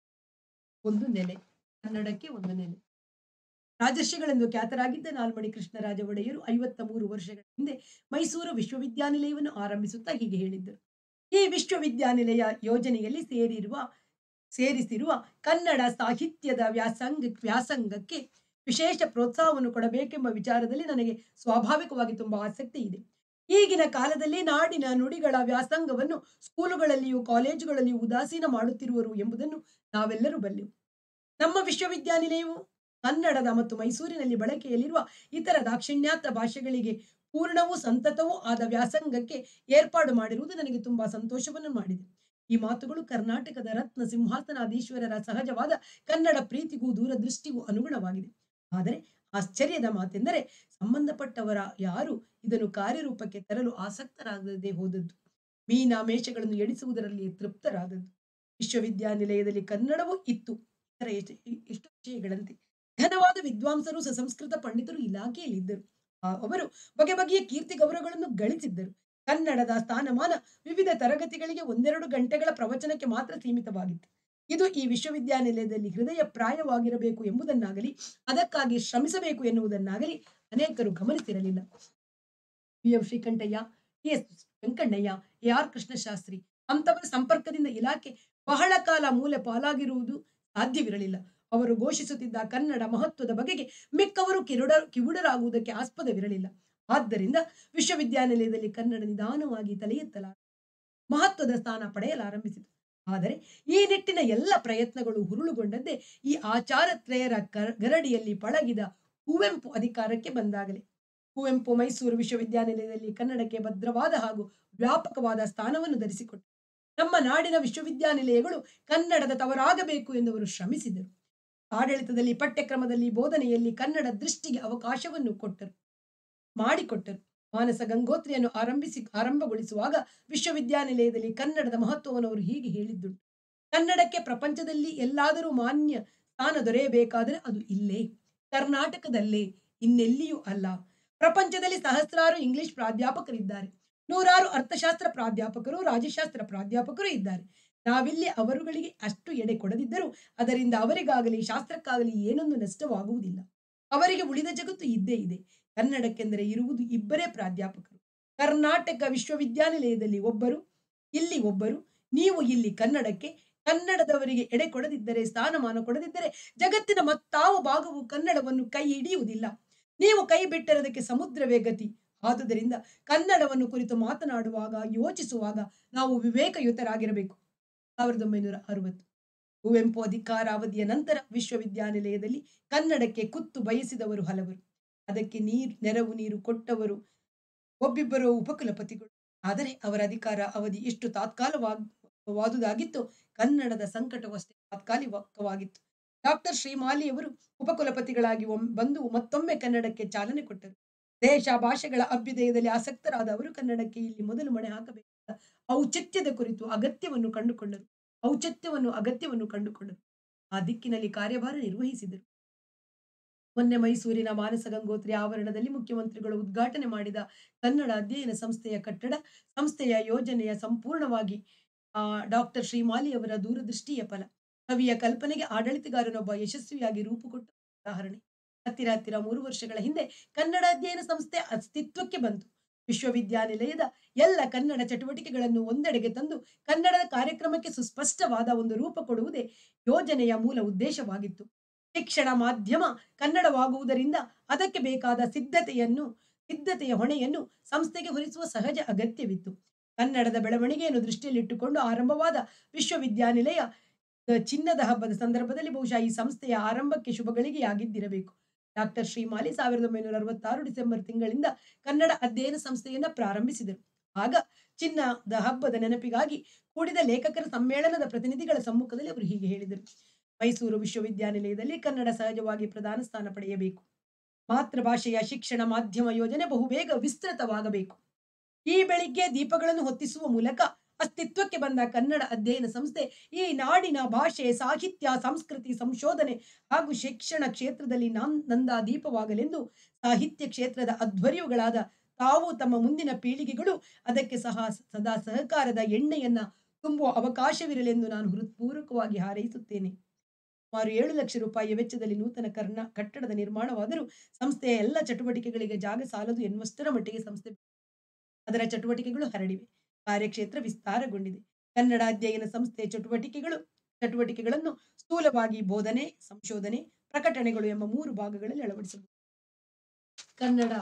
ಒಂದು ನೆಲೆ ಕನ್ನಡಕ್ಕೆ ಒಂದು ನೆಲೆ ರಾಜರ್ಷಿಗಳೆಂದು ಖ್ಯಾತರಾಗಿದ್ದ ನಾಲ್ಮಡಿ ಕೃಷ್ಣರಾಜ ಒಡೆಯರು ಐವತ್ತ ಮೂರು ವರ್ಷಗಳ ಹಿಂದೆ ಮೈಸೂರು ವಿಶ್ವವಿದ್ಯಾನಿಲಯವನ್ನು ಆರಂಭಿಸುತ್ತಾ ಹೀಗೆ ಹೇಳಿದ್ದರು ಈ ವಿಶ್ವವಿದ್ಯಾನಿಲಯ ಯೋಜನೆಯಲ್ಲಿ ಸೇರಿರುವ ಸೇರಿಸಿರುವ ಕನ್ನಡ ಸಾಹಿತ್ಯದ ವ್ಯಾಸಂಗ ವ್ಯಾಸಂಗಕ್ಕೆ ವಿಶೇಷ ಪ್ರೋತ್ಸಾಹವನ್ನು ಕೊಡಬೇಕೆಂಬ ವಿಚಾರದಲ್ಲಿ ನನಗೆ ಸ್ವಾಭಾವಿಕವಾಗಿ ತುಂಬಾ ಆಸಕ್ತಿ ಇದೆ ಈಗಿನ ಕಾಲದಲ್ಲಿ ನಾಡಿನ ನುಡಿಗಳ ವ್ಯಾಸಂಗವನ್ನು ಸ್ಕೂಲುಗಳಲ್ಲಿಯೂ ಕಾಲೇಜುಗಳಲ್ಲಿಯೂ ಉದಾಸೀನ ಮಾಡುತ್ತಿರುವರು ಎಂಬುದನ್ನು ನಾವೆಲ್ಲರೂ ಬಲ್ಲೆವು ನಮ್ಮ ವಿಶ್ವವಿದ್ಯಾನಿಲಯವು ಕನ್ನಡದ ಮತ್ತು ಮೈಸೂರಿನಲ್ಲಿ ಬಳಕೆಯಲ್ಲಿರುವ ಇತರ ದಾಕ್ಷಿಣ್ಯಾತ ಭಾಷೆಗಳಿಗೆ ಪೂರ್ಣವೂ ಸಂತತವೂ ಆದ ವ್ಯಾಸಂಗಕ್ಕೆ ಏರ್ಪಾಡು ಮಾಡಿರುವುದು ನನಗೆ ತುಂಬಾ ಸಂತೋಷವನ್ನು ಮಾಡಿದೆ ಈ ಮಾತುಗಳು ಕರ್ನಾಟಕದ ರತ್ನ ಸಿಂಹಾಸನಾಧೀಶ್ವರರ ಸಹಜವಾದ ಕನ್ನಡ ಪ್ರೀತಿಗೂ ದೂರದೃಷ್ಟಿಗೂ ಅನುಗುಣವಾಗಿದೆ ಆದರೆ ಆಶ್ಚರ್ಯದ ಮಾತೆಂದರೆ ಸಂಬಂಧಪಟ್ಟವರ ಯಾರು ಇದನ್ನು ಕಾರ್ಯರೂಪಕ್ಕೆ ತರಲು ಆಸಕ್ತರಾಗದೇ ಹೋದದ್ದು ಮೀನ ಮೇಷಗಳನ್ನು ಎಣಿಸುವುದರಲ್ಲಿ ತೃಪ್ತರಾದದ್ದು ವಿಶ್ವವಿದ್ಯಾನಿಲಯದಲ್ಲಿ ಕನ್ನಡವೂ ಇತ್ತು ಇತರ ಎಷ್ಟ- ಎಷ್ಟು ವಿಷಯಗಳಂತೆ ಘನವಾದ ವಿದ್ವಾಂಸರು ಸುಸಂಸ್ಕೃತ ಪಂಡಿತರು ಇಲಾಖೆಯಲ್ಲಿದ್ದರು ಆ- ಅವರು ಬಗೆ ಬಗೆಯ ಕೀರ್ತಿ ಗೌರವಗಳನ್ನು ಗಳಿಸಿದ್ದರು ಕನ್ನಡದ ಸ್ಥಾನಮಾನ ವಿವಿಧ ತರಗತಿಗಳಿಗೆ ಒಂದೆರಡು ಗಂಟೆಗಳ ಪ್ರವಚನಕ್ಕೆ ಮಾತ್ರ ಸೀಮಿತವಾಗಿತ್ತು ಇದು ಈ ವಿಶ್ವವಿದ್ಯಾನಿಲಯದಲ್ಲಿ ಹೃದಯ ಪ್ರಾಯವಾಗಿರಬೇಕು ಎಂಬುದನ್ನಾಗಲಿ ಅದಕ್ಕಾಗಿ ಶ್ರಮಿಸಬೇಕು ಎನ್ನುವುದನ್ನಾಗಲಿ ಅನೇಕರು ಗಮನಿಸಿರಲಿಲ್ಲ B M Srikantaiah T S Venkannaiah A R Krishnashastri ಅಂತವರ ಸಂಪರ್ಕದಿಂದ ಇಲಾಖೆ ಬಹಳ ಕಾಲ ಮೂಲೆ ಪಾಲಾಗಿರುವುದು ಸಾಧ್ಯವಿರಲಿಲ್ಲ ಅವರು ಘೋಷಿಸುತ್ತಿದ್ದ ಕನ್ನಡ ಮಹತ್ವದ ಬಗೆಗೆ ಮಿಕ್ಕವರು ಕಿರುಡ ಕಿವುಡರಾಗುವುದಕ್ಕೆ ಆಸ್ಪದವಿರಲಿಲ್ಲ ಆದ್ದರಿಂದ ವಿಶ್ವವಿದ್ಯಾನಿಲಯದಲ್ಲಿ ಕನ್ನಡ ನಿಧಾನವಾಗಿ ತಲೆ ಎತ್ತಲ ಮಹತ್ವದ ಸ್ಥಾನ ಪಡೆಯಲಾರಂಭಿಸಿತು ಆದರೆ ಈ ನಿಟ್ಟಿನ ಎಲ್ಲ ಪ್ರಯತ್ನಗಳು ಹುರುಳುಗೊಂಡದ್ದೇ ಈ ಆಚಾರತ್ರಯರ ಕರ- ಗರಡಿಯಲ್ಲಿ ಪಳಗಿದ ಕುವೆಂಪು ಅಧಿಕಾರಕ್ಕೆ ಬಂದಾಗಲೇ ಕುವೆಂಪು ಮೈಸೂರು ವಿಶ್ವವಿದ್ಯಾನಿಲಯದಲ್ಲಿ ಕನ್ನಡಕ್ಕೆ ಭದ್ರವಾದ ಹಾಗೂ ವ್ಯಾಪಕವಾದ ಸ್ಥಾನವನ್ನು ಧರಿಸಿಕೊಟ್ಟರು ನಮ್ಮ ನಾಡಿನ ವಿಶ್ವವಿದ್ಯಾನಿಲಯಗಳು ಕನ್ನಡದ ತವರಾಗಬೇಕು ಎಂದವರು ಶ್ರಮಿಸಿದರು ಆಡಳಿತದಲ್ಲಿ ಪಠ್ಯಕ್ರಮದಲ್ಲಿ ಬೋಧನೆಯಲ್ಲಿ ಕನ್ನಡ ದೃಷ್ಟಿಗೆ ಅವಕಾಶವನ್ನು ಕೊಟ್ಟರು ಮಾಡಿಕೊಟ್ಟರು ಮಾನಸ ಗಂಗೋತ್ರಿಯನ್ನು ಆರಂಭಿಸಿ ಆರಂಭಗೊಳಿಸುವಾಗ ವಿಶ್ವವಿದ್ಯಾನಿಲಯದಲ್ಲಿ ಕನ್ನಡದ ಮಹತ್ವವನ್ನು ಅವರು ಹೀಗೆ ಹೇಳಿದ್ದುಂಟು ಕನ್ನಡಕ್ಕೆ ಪ್ರಪಂಚದಲ್ಲಿ ಎಲ್ಲಾದರೂ ಮಾನ್ಯ ಸ್ಥಾನ ದೊರೆಯಬೇಕಾದರೆ ಅದು ಇಲ್ಲೇ ಕರ್ನಾಟಕದಲ್ಲೇ ಇನ್ನೆಲ್ಲಿಯೂ ಅಲ್ಲ ಪ್ರಪಂಚದಲ್ಲಿ ಸಹಸ್ರಾರು ಇಂಗ್ಲಿಷ್ ಪ್ರಾಧ್ಯಾಪಕರಿದ್ದಾರೆ ನೂರಾರು ಅರ್ಥಶಾಸ್ತ್ರ ಪ್ರಾಧ್ಯಾಪಕರು ರಾಜಶಾಸ್ತ್ರ ಪ್ರಾಧ್ಯಾಪಕರು ಇದ್ದಾರೆ ನಾವಿಲ್ಲಿ ಅವರುಗಳಿಗೆ ಅಷ್ಟು ಎಡೆ ಕೊಡದಿದ್ದರೂ ಅದರಿಂದ ಅವರಿಗಾಗಲಿ ಶಾಸ್ತ್ರಕ್ಕಾಗಲಿ ಏನೊಂದು ನಷ್ಟವಾಗುವುದಿಲ್ಲ ಅವರಿಗೆ ಉಳಿದ ಜಗತ್ತು ಇದ್ದೇ ಇದೆ ಕನ್ನಡಕ್ಕೆಂದರೆ ಇರುವುದು ಇಬ್ಬರೇ ಪ್ರಾಧ್ಯಾಪಕರು ಕರ್ನಾಟಕ ವಿಶ್ವವಿದ್ಯಾನಿಲಯದಲ್ಲಿ ಒಬ್ಬರು ಇಲ್ಲಿ ಒಬ್ಬರು ನೀವು ಇಲ್ಲಿ ಕನ್ನಡಕ್ಕೆ ಕನ್ನಡದವರಿಗೆ ಎಡೆ ಕೊಡದಿದ್ದರೆ ಸ್ಥಾನಮಾನ ಕೊಡದಿದ್ದರೆ ಜಗತ್ತಿನ ಮತ್ತಾವ ಭಾಗವು ಕನ್ನಡವನ್ನು ಕೈ ಹಿಡಿಯುವುದಿಲ್ಲ ನೀವು ಕೈ ಬಿಟ್ಟರದಕ್ಕೆ ಸಮುದ್ರವೇ ಗತಿ ಆದುದರಿಂದ ಕನ್ನಡವನ್ನು ಕುರಿತು ಮಾತನಾಡುವಾಗ ಯೋಚಿಸುವಾಗ ನಾವು ವಿವೇಕಯುತರಾಗಿರಬೇಕು ಸಾವಿರದ ಒಂಬೈನೂರ ಅರವತ್ತು ಕುವೆಂಪು ಅಧಿಕಾರಾವಧಿಯ ನಂತರ ವಿಶ್ವವಿದ್ಯಾನಿಲಯದಲ್ಲಿ ಕನ್ನಡಕ್ಕೆ ಕುತ್ತು ಬಯಸಿದವರು ಹಲವರು ಅದಕ್ಕೆ ನೀರು ನೆರವು ನೀರು ಕೊಟ್ಟವರು ಒಬ್ಬಿಬ್ಬರು ಉಪಕುಲಪತಿಗಳು ಆದರೆ ಅವರ ಅಧಿಕಾರ ಅವಧಿ ಎಷ್ಟು ತಾತ್ಕಾಲವಾದುದಾಗಿತ್ತು ಕನ್ನಡದ ಸಂಕಟವು ಅಷ್ಟೇ ತಾತ್ಕಾಲಿಕವಾಗಿತ್ತು ಡಾಕ್ಟರ್ ಶ್ರೀಮಾಲಿಯವರು ಉಪಕುಲಪತಿಗಳಾಗಿ ಒಮ್- ಬಂದು ಮತ್ತೊಮ್ಮೆ ಕನ್ನಡಕ್ಕೆ ಚಾಲನೆ ಕೊಟ್ಟರು ದೇಶ ಭಾಷೆಗಳ ಅಭ್ಯುದಯದಲ್ಲಿ ಆಸಕ್ತರಾದ ಅವರು ಕನ್ನಡಕ್ಕೆ ಇಲ್ಲಿ ಮೊದಲು ಮಣೆ ಹಾಕಬೇಕಾದ ಔಚಿತ್ಯದ ಕುರಿತು ಅಗತ್ಯವನ್ನು ಕಂಡುಕೊಂಡರು ಔಚಿತ್ಯವನ್ನು ಅಗತ್ಯವನ್ನು ಕಂಡುಕೊಂಡರು ಆ ದಿಕ್ಕಿನಲ್ಲಿ ಕಾರ್ಯಭಾರ ನಿರ್ವಹಿಸಿದರು ಮೊನ್ನೆ ಮೈಸೂರಿನ ಮಾನಸ ಗಂಗೋತ್ರಿ ಆವರಣದಲ್ಲಿ ಮುಖ್ಯಮಂತ್ರಿಗಳು ಉದ್ಘಾಟನೆ ಮಾಡಿದ ಕನ್ನಡ ಅಧ್ಯಯನ ಸಂಸ್ಥೆಯ ಕಟ್ಟಡ ಸಂಸ್ಥೆಯ ಯೋಜನೆಯ ಸಂಪೂರ್ಣವಾಗಿ ಆ ಡಾಕ್ಟರ್ ಶ್ರೀಮಾಲಿ ಅವರ ದೂರದೃಷ್ಟಿಯ ಫಲ ಕವಿಯ ಕಲ್ಪನೆಗೆ ಆಡಳಿತಗಾರನೊಬ್ಬ ಯಶಸ್ವಿಯಾಗಿ ರೂಪುಕೊಟ್ಟ ಉದಾಹರಣೆ ಹತ್ತಿರ ಹತ್ತಿರ ಮೂರು ವರ್ಷಗಳ ಹಿಂದೆ ಕನ್ನಡ ಅಧ್ಯಯನ ಸಂಸ್ಥೆ ಅಸ್ತಿತ್ವಕ್ಕೆ ಬಂತು ವಿಶ್ವವಿದ್ಯಾನಿಲಯದ ಎಲ್ಲ ಕನ್ನಡ ಚಟುವಟಿಕೆಗಳನ್ನು ಒಂದೆಡೆಗೆ ತಂದು ಕನ್ನಡದ ಕಾರ್ಯಕ್ರಮಕ್ಕೆ ಸುಸ್ಪಷ್ಟವಾದ ಒಂದು ರೂಪ ಕೊಡುವುದೇ ಯೋಜನೆಯ ಮೂಲ ಉದ್ದೇಶವಾಗಿತ್ತು ಶಿಕ್ಷಣ ಮಾಧ್ಯಮ ಕನ್ನಡವಾಗುವುದರಿಂದ ಅದಕ್ಕೆ ಬೇಕಾದ ಸಿದ್ಧತೆಯನ್ನು ಸಿದ್ಧತೆಯ ಹೊಣೆಯನ್ನು ಸಂಸ್ಥೆಗೆ ಹೊರಿಸುವ ಸಹಜ ಅಗತ್ಯವಿತ್ತು ಕನ್ನಡದ ಬೆಳವಣಿಗೆಯನ್ನು ದೃಷ್ಟಿಯಲ್ಲಿಟ್ಟುಕೊಂಡು ಆರಂಭವಾದ ವಿಶ್ವವಿದ್ಯಾನಿಲಯ ಅಹ್, ಚಿನ್ನದ ಹಬ್ಬದ ಸಂದರ್ಭದಲ್ಲಿ ಬಹುಶಃ ಈ ಸಂಸ್ಥೆಯ ಆರಂಭಕ್ಕೆ ಶುಭಗಳಿಗೆಯಾಗಿದ್ದಿರಬೇಕು ಡಾಕ್ಟರ್ ಶ್ರೀಮಾಲಿ ಸಾವಿರದ ಒಂಬೈನೂರ ಅರವತ್ತಾರು ಡಿಸೆಂಬರ್ ತಿಂಗಳಿಂದ ಕನ್ನಡ ಅಧ್ಯಯನ ಸಂಸ್ಥೆಯನ್ನ ಪ್ರಾರಂಭಿಸಿದರು ಆಗ ಚಿನ್ನದ ಹಬ್ಬದ ನೆನಪಿಗಾಗಿ ಕೂಡಿದ ಲೇಖಕರ ಸಮ್ಮೇಳನದ ಪ್ರತಿನಿಧಿಗಳ ಸಮ್ಮುಖದಲ್ಲಿ ಅವರು ಹೀಗೆ ಹೇಳಿದರು ಮೈಸೂರು ವಿಶ್ವವಿದ್ಯಾನಿಲಯದಲ್ಲಿ ಕನ್ನಡ ಸಹಜವಾಗಿ ಪ್ರಧಾನ ಸ್ಥಾನ ಪಡೆಯಬೇಕು ಮಾತೃಭಾಷೆಯ ಶಿಕ್ಷಣ ಮಾಧ್ಯಮ ಯೋಜನೆ ಬಹುಬೇಗ ವಿಸ್ತೃತವಾಗಬೇಕು ಈ ಬೆಳಿಗ್ಗೆ ದೀಪಗಳನ್ನು ಹೊತ್ತಿಸುವ ಮೂಲಕ ಅಸ್ತಿತ್ವಕ್ಕೆ ಬಂದ ಕನ್ನಡ ಅಧ್ಯಯನ ಸಂಸ್ಥೆ ಈ ನಾಡಿನ ಭಾಷೆ ಸಾಹಿತ್ಯ ಸಂಸ್ಕೃತಿ ಸಂಶೋಧನೆ ಹಾಗೂ ಶಿಕ್ಷಣ ಕ್ಷೇತ್ರದಲ್ಲಿ ನಾನ್ ನಂದ ದೀಪವಾಗಲೆಂದು ಸಾಹಿತ್ಯ ಕ್ಷೇತ್ರದ ಅಧ್ವರ್ಯುಗಳಾದ ತಾವು ತಮ್ಮ ಮುಂದಿನ ಪೀಳಿಗೆಗಳು ಅದಕ್ಕೆ ಸಹ ಸದಾ ಸಹಕಾರದ ಎಣ್ಣೆಯನ್ನ ತುಂಬುವ ಅವಕಾಶವಿರಲೆಂದು ನಾನು ಹೃತ್ಪೂರ್ವಕವಾಗಿ ಹಾರೈಸುತ್ತೇನೆ ಸುಮಾರು ಏಳು ಲಕ್ಷ ರೂಪಾಯಿಯ ವೆಚ್ಚದಲ್ಲಿ ನೂತನ ಕರ್ನ ಕಟ್ಟಡದ ನಿರ್ಮಾಣವಾದರೂ ಸಂಸ್ಥೆಯ ಎಲ್ಲ ಚಟುವಟಿಕೆಗಳಿಗೆ ಜಾಗ ಸಾಲದು ಎನ್ನುವಷ್ಟರ ಮಟ್ಟಿಗೆ ಸಂಸ್ಥೆ ಅದರ ಚಟುವಟಿಕೆಗಳು ಹರಡಿವೆ ಕಾರ್ಯಕ್ಷೇತ್ರ ವಿಸ್ತಾರಗೊಂಡಿದೆ ಕನ್ನಡ ಅಧ್ಯಯನ ಸಂಸ್ಥೆಯ ಚಟುವಟಿಕೆಗಳು ಚಟುವಟಿಕೆಗಳನ್ನು ಸ್ಥೂಲವಾಗಿ ಬೋಧನೆ ಸಂಶೋಧನೆ ಪ್ರಕಟಣೆಗಳು ಎಂಬ ಮೂರು ಭಾಗಗಳಲ್ಲಿ ಅಳವಡಿಸಬಹುದು ಕನ್ನಡ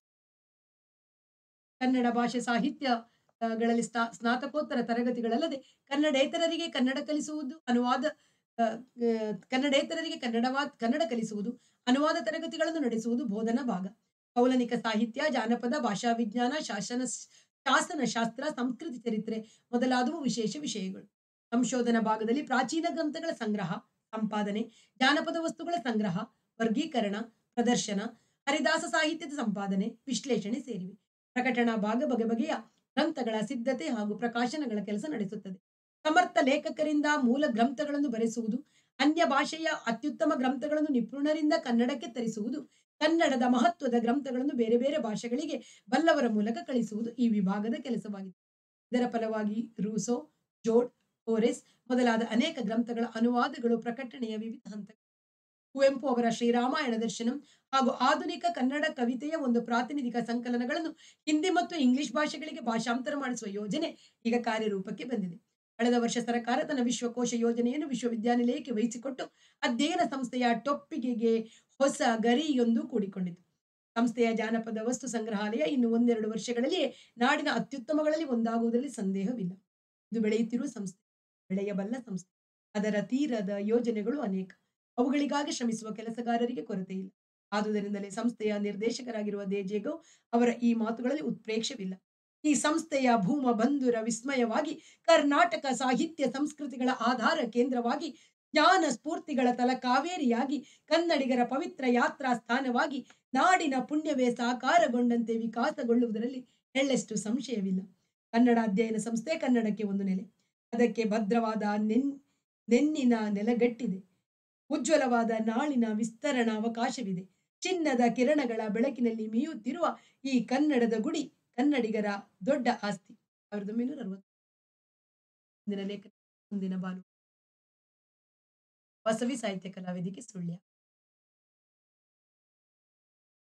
ಕನ್ನಡ ಭಾಷೆ ಸಾಹಿತ್ಯ ಆ, ಗಳಲ್ಲಿ ಸ್ನಾ- ಸ್ನಾತಕೋತ್ತರ ತರಗತಿಗಳಲ್ಲದೆ ಕನ್ನಡೇತರರಿಗೆ ಕನ್ನಡ ಕಲಿಸುವುದು ಅನುವಾದ ಆ, ಆ, ಕನ್ನಡೇತರರಿಗೆ ಕನ್ನಡವಾ ಕನ್ನಡ ಕಲಿಸುವುದು ಅನುವಾದ ತರಗತಿಗಳನ್ನು ನಡೆಸುವುದು ಬೋಧನಾ ಭಾಗ ಪೌಲನಿಕ ಸಾಹಿತ್ಯ ಜಾನಪದ ಭಾಷಾ ವಿಜ್ಞಾನ ಶಾಸನ ಶಾಸನ ಶಾಸ್ತ್ರ ಸಂಸ್ಕೃತಿ ಚರಿತ್ರೆ ಮೊದಲಾದವು ವಿಶೇಷ ವಿಷಯಗಳು ಸಂಶೋಧನಾ ಭಾಗದಲ್ಲಿ ಪ್ರಾಚೀನ ಗ್ರಂಥಗಳ ಸಂಗ್ರಹ ಸಂಪಾದನೆ ಜಾನಪದ ವಸ್ತುಗಳ ಸಂಗ್ರಹ ವರ್ಗೀಕರಣ ಪ್ರದರ್ಶನ ಹರಿದಾಸ ಸಾಹಿತ್ಯದ ಸಂಪಾದನೆ ವಿಶ್ಲೇಷಣೆ ಸೇರಿವೆ ಪ್ರಕಟಣಾ ಭಾಗ ಬಗೆ ಬಗೆಯ ಗ್ರಂಥಗಳ ಸಿದ್ಧತೆ ಹಾಗೂ ಪ್ರಕಾಶನಗಳ ಕೆಲಸ ನಡೆಸುತ್ತದೆ ಸಮರ್ಥ ಲೇಖಕರಿಂದ ಮೂಲ ಗ್ರಂಥಗಳನ್ನು ಬರೆಸುವುದು ಅನ್ಯ ಭಾಷೆಯ ಅತ್ಯುತ್ತಮ ಗ್ರಂಥಗಳನ್ನು ನಿಪುಣರಿಂದ ಕನ್ನಡಕ್ಕೆ ತರಿಸುವುದು ಕನ್ನಡದ ಮಹತ್ವದ ಗ್ರಂಥಗಳನ್ನು ಬೇರೆ ಬೇರೆ ಭಾಷೆಗಳಿಗೆ ಬಲ್ಲವರ ಮೂಲಕ ಕಳಿಸುವುದು ಈ ವಿಭಾಗದ ಕೆಲಸವಾಗಿದೆ ಇದರ ಫಲವಾಗಿ ರೂಸೋ ಜೋಡ್ ಹೋರೆಸ್ ಮೊದಲಾದ ಅನೇಕ ಗ್ರಂಥಗಳ ಅನುವಾದಗಳು ಪ್ರಕಟಣೆಯ ವಿವಿಧ ಹಂತಗಳು ಕುವೆಂಪು ಅವರ ಶ್ರೀರಾಮಾಯಣ ದರ್ಶನಂ ಹಾಗೂ ಆಧುನಿಕ ಕನ್ನಡ ಕವಿತೆಯ ಒಂದು ಪ್ರಾತಿನಿಧಿಕ ಸಂಕಲನಗಳನ್ನು ಹಿಂದಿ ಮತ್ತು ಇಂಗ್ಲಿಷ್ ಭಾಷೆಗಳಿಗೆ ಭಾಷಾಂತರ ಮಾಡಿಸುವ ಯೋಜನೆ ಈಗ ಕಾರ್ಯರೂಪಕ್ಕೆ ಬಂದಿದೆ ಕಳೆದ ವರ್ಷ ಸರ್ಕಾರ ತನ್ನ ವಿಶ್ವಕೋಶ ಯೋಜನೆಯನ್ನು ವಿಶ್ವವಿದ್ಯಾನಿಲಯಕ್ಕೆ ವಹಿಸಿಕೊಟ್ಟು ಅಧ್ಯಯನ ಸಂಸ್ಥೆಯ ಟೊಪ್ಪಿಗೆಗೆ ಹೊಸ ಗರಿಯೊಂದು ಕೂಡಿಕೊಂಡಿತು ಸಂಸ್ಥೆಯ ಜಾನಪದ ವಸ್ತು ಸಂಗ್ರಹಾಲಯ ಇನ್ನು ಒಂದೆರಡು ವರ್ಷಗಳಲ್ಲಿಯೇ ನಾಡಿನ ಅತ್ಯುತ್ತಮಗಳಲ್ಲಿ ಒಂದಾಗುವುದರಲ್ಲಿ ಸಂದೇಹವಿಲ್ಲ ಇದು ಬೆಳೆಯುತ್ತಿರುವ ಸಂಸ್ಥೆ ಬೆಳೆಯಬಲ್ಲ ಸಂಸ್ಥೆ ಅದರ ತೀರದ ಯೋಜನೆಗಳು ಅನೇಕ ಅವುಗಳಿಗಾಗಿ ಶ್ರಮಿಸುವ ಕೆಲಸಗಾರರಿಗೆ ಕೊರತೆ ಇಲ್ಲ ಆದುದರಿಂದಲೇ ಸಂಸ್ಥೆಯ ನಿರ್ದೇಶಕರಾಗಿರುವ ದೇಜೇಗೌ ಅವರ ಈ ಮಾತುಗಳಲ್ಲಿ ಉತ್ಪ್ರೇಕ್ಷವಿಲ್ಲ ಈ ಸಂಸ್ಥೆಯ ಭೂಮ ಬಂಧುರ ವಿಸ್ಮಯವಾಗಿ ಕರ್ನಾಟಕ ಸಾಹಿತ್ಯ ಸಂಸ್ಕೃತಿಗಳ ಆಧಾರ ಕೇಂದ್ರವಾಗಿ ಜ್ಞಾನ ಸ್ಫೂರ್ತಿಗಳ ತಲ ಕಾವೇರಿಯಾಗಿ ಕನ್ನಡಿಗರ ಪವಿತ್ರ ಯಾತ್ರಾ ಸ್ಥಾನವಾಗಿ ನಾಡಿನ ಪುಣ್ಯವೇ ಸಾಕಾರಗೊಂಡಂತೆ ವಿಕಾಸಗೊಳ್ಳುವುದರಲ್ಲಿ ಎಳ್ಳೆಷ್ಟು ಸಂಶಯವಿಲ್ಲ ಕನ್ನಡ ಅಧ್ಯಯನ ಸಂಸ್ಥೆ ಕನ್ನಡಕ್ಕೆ ಒಂದು ನೆಲೆ ಅದಕ್ಕೆ ಭದ್ರವಾದ ನೆನ್ ನೆನ್ನಿನ ನೆಲಗಟ್ಟಿದೆ ಉಜ್ವಲವಾದ ನಾಳಿನ ವಿಸ್ತರಣಾ ಅವಕಾಶವಿದೆ ಚಿನ್ನದ ಕಿರಣಗಳ ಬೆಳಕಿನಲ್ಲಿ ಮೀಯುತ್ತಿರುವ ಈ ಕನ್ನಡದ ಗುಡಿ ಕನ್ನಡಿಗರ ದೊಡ್ಡ ಆಸ್ತಿ ಸಾವಿರದ ಒಂಬೈನೂರ ಅರವತ್ತು ಮುಂದಿನ ಲೇಖನ ಮುಂದಿನ ಬಾನು ವಾಸವಿ ಸಾಹಿತ್ಯ ಕಲಾವೇದಿಕೆ ಸುಳ್ಯ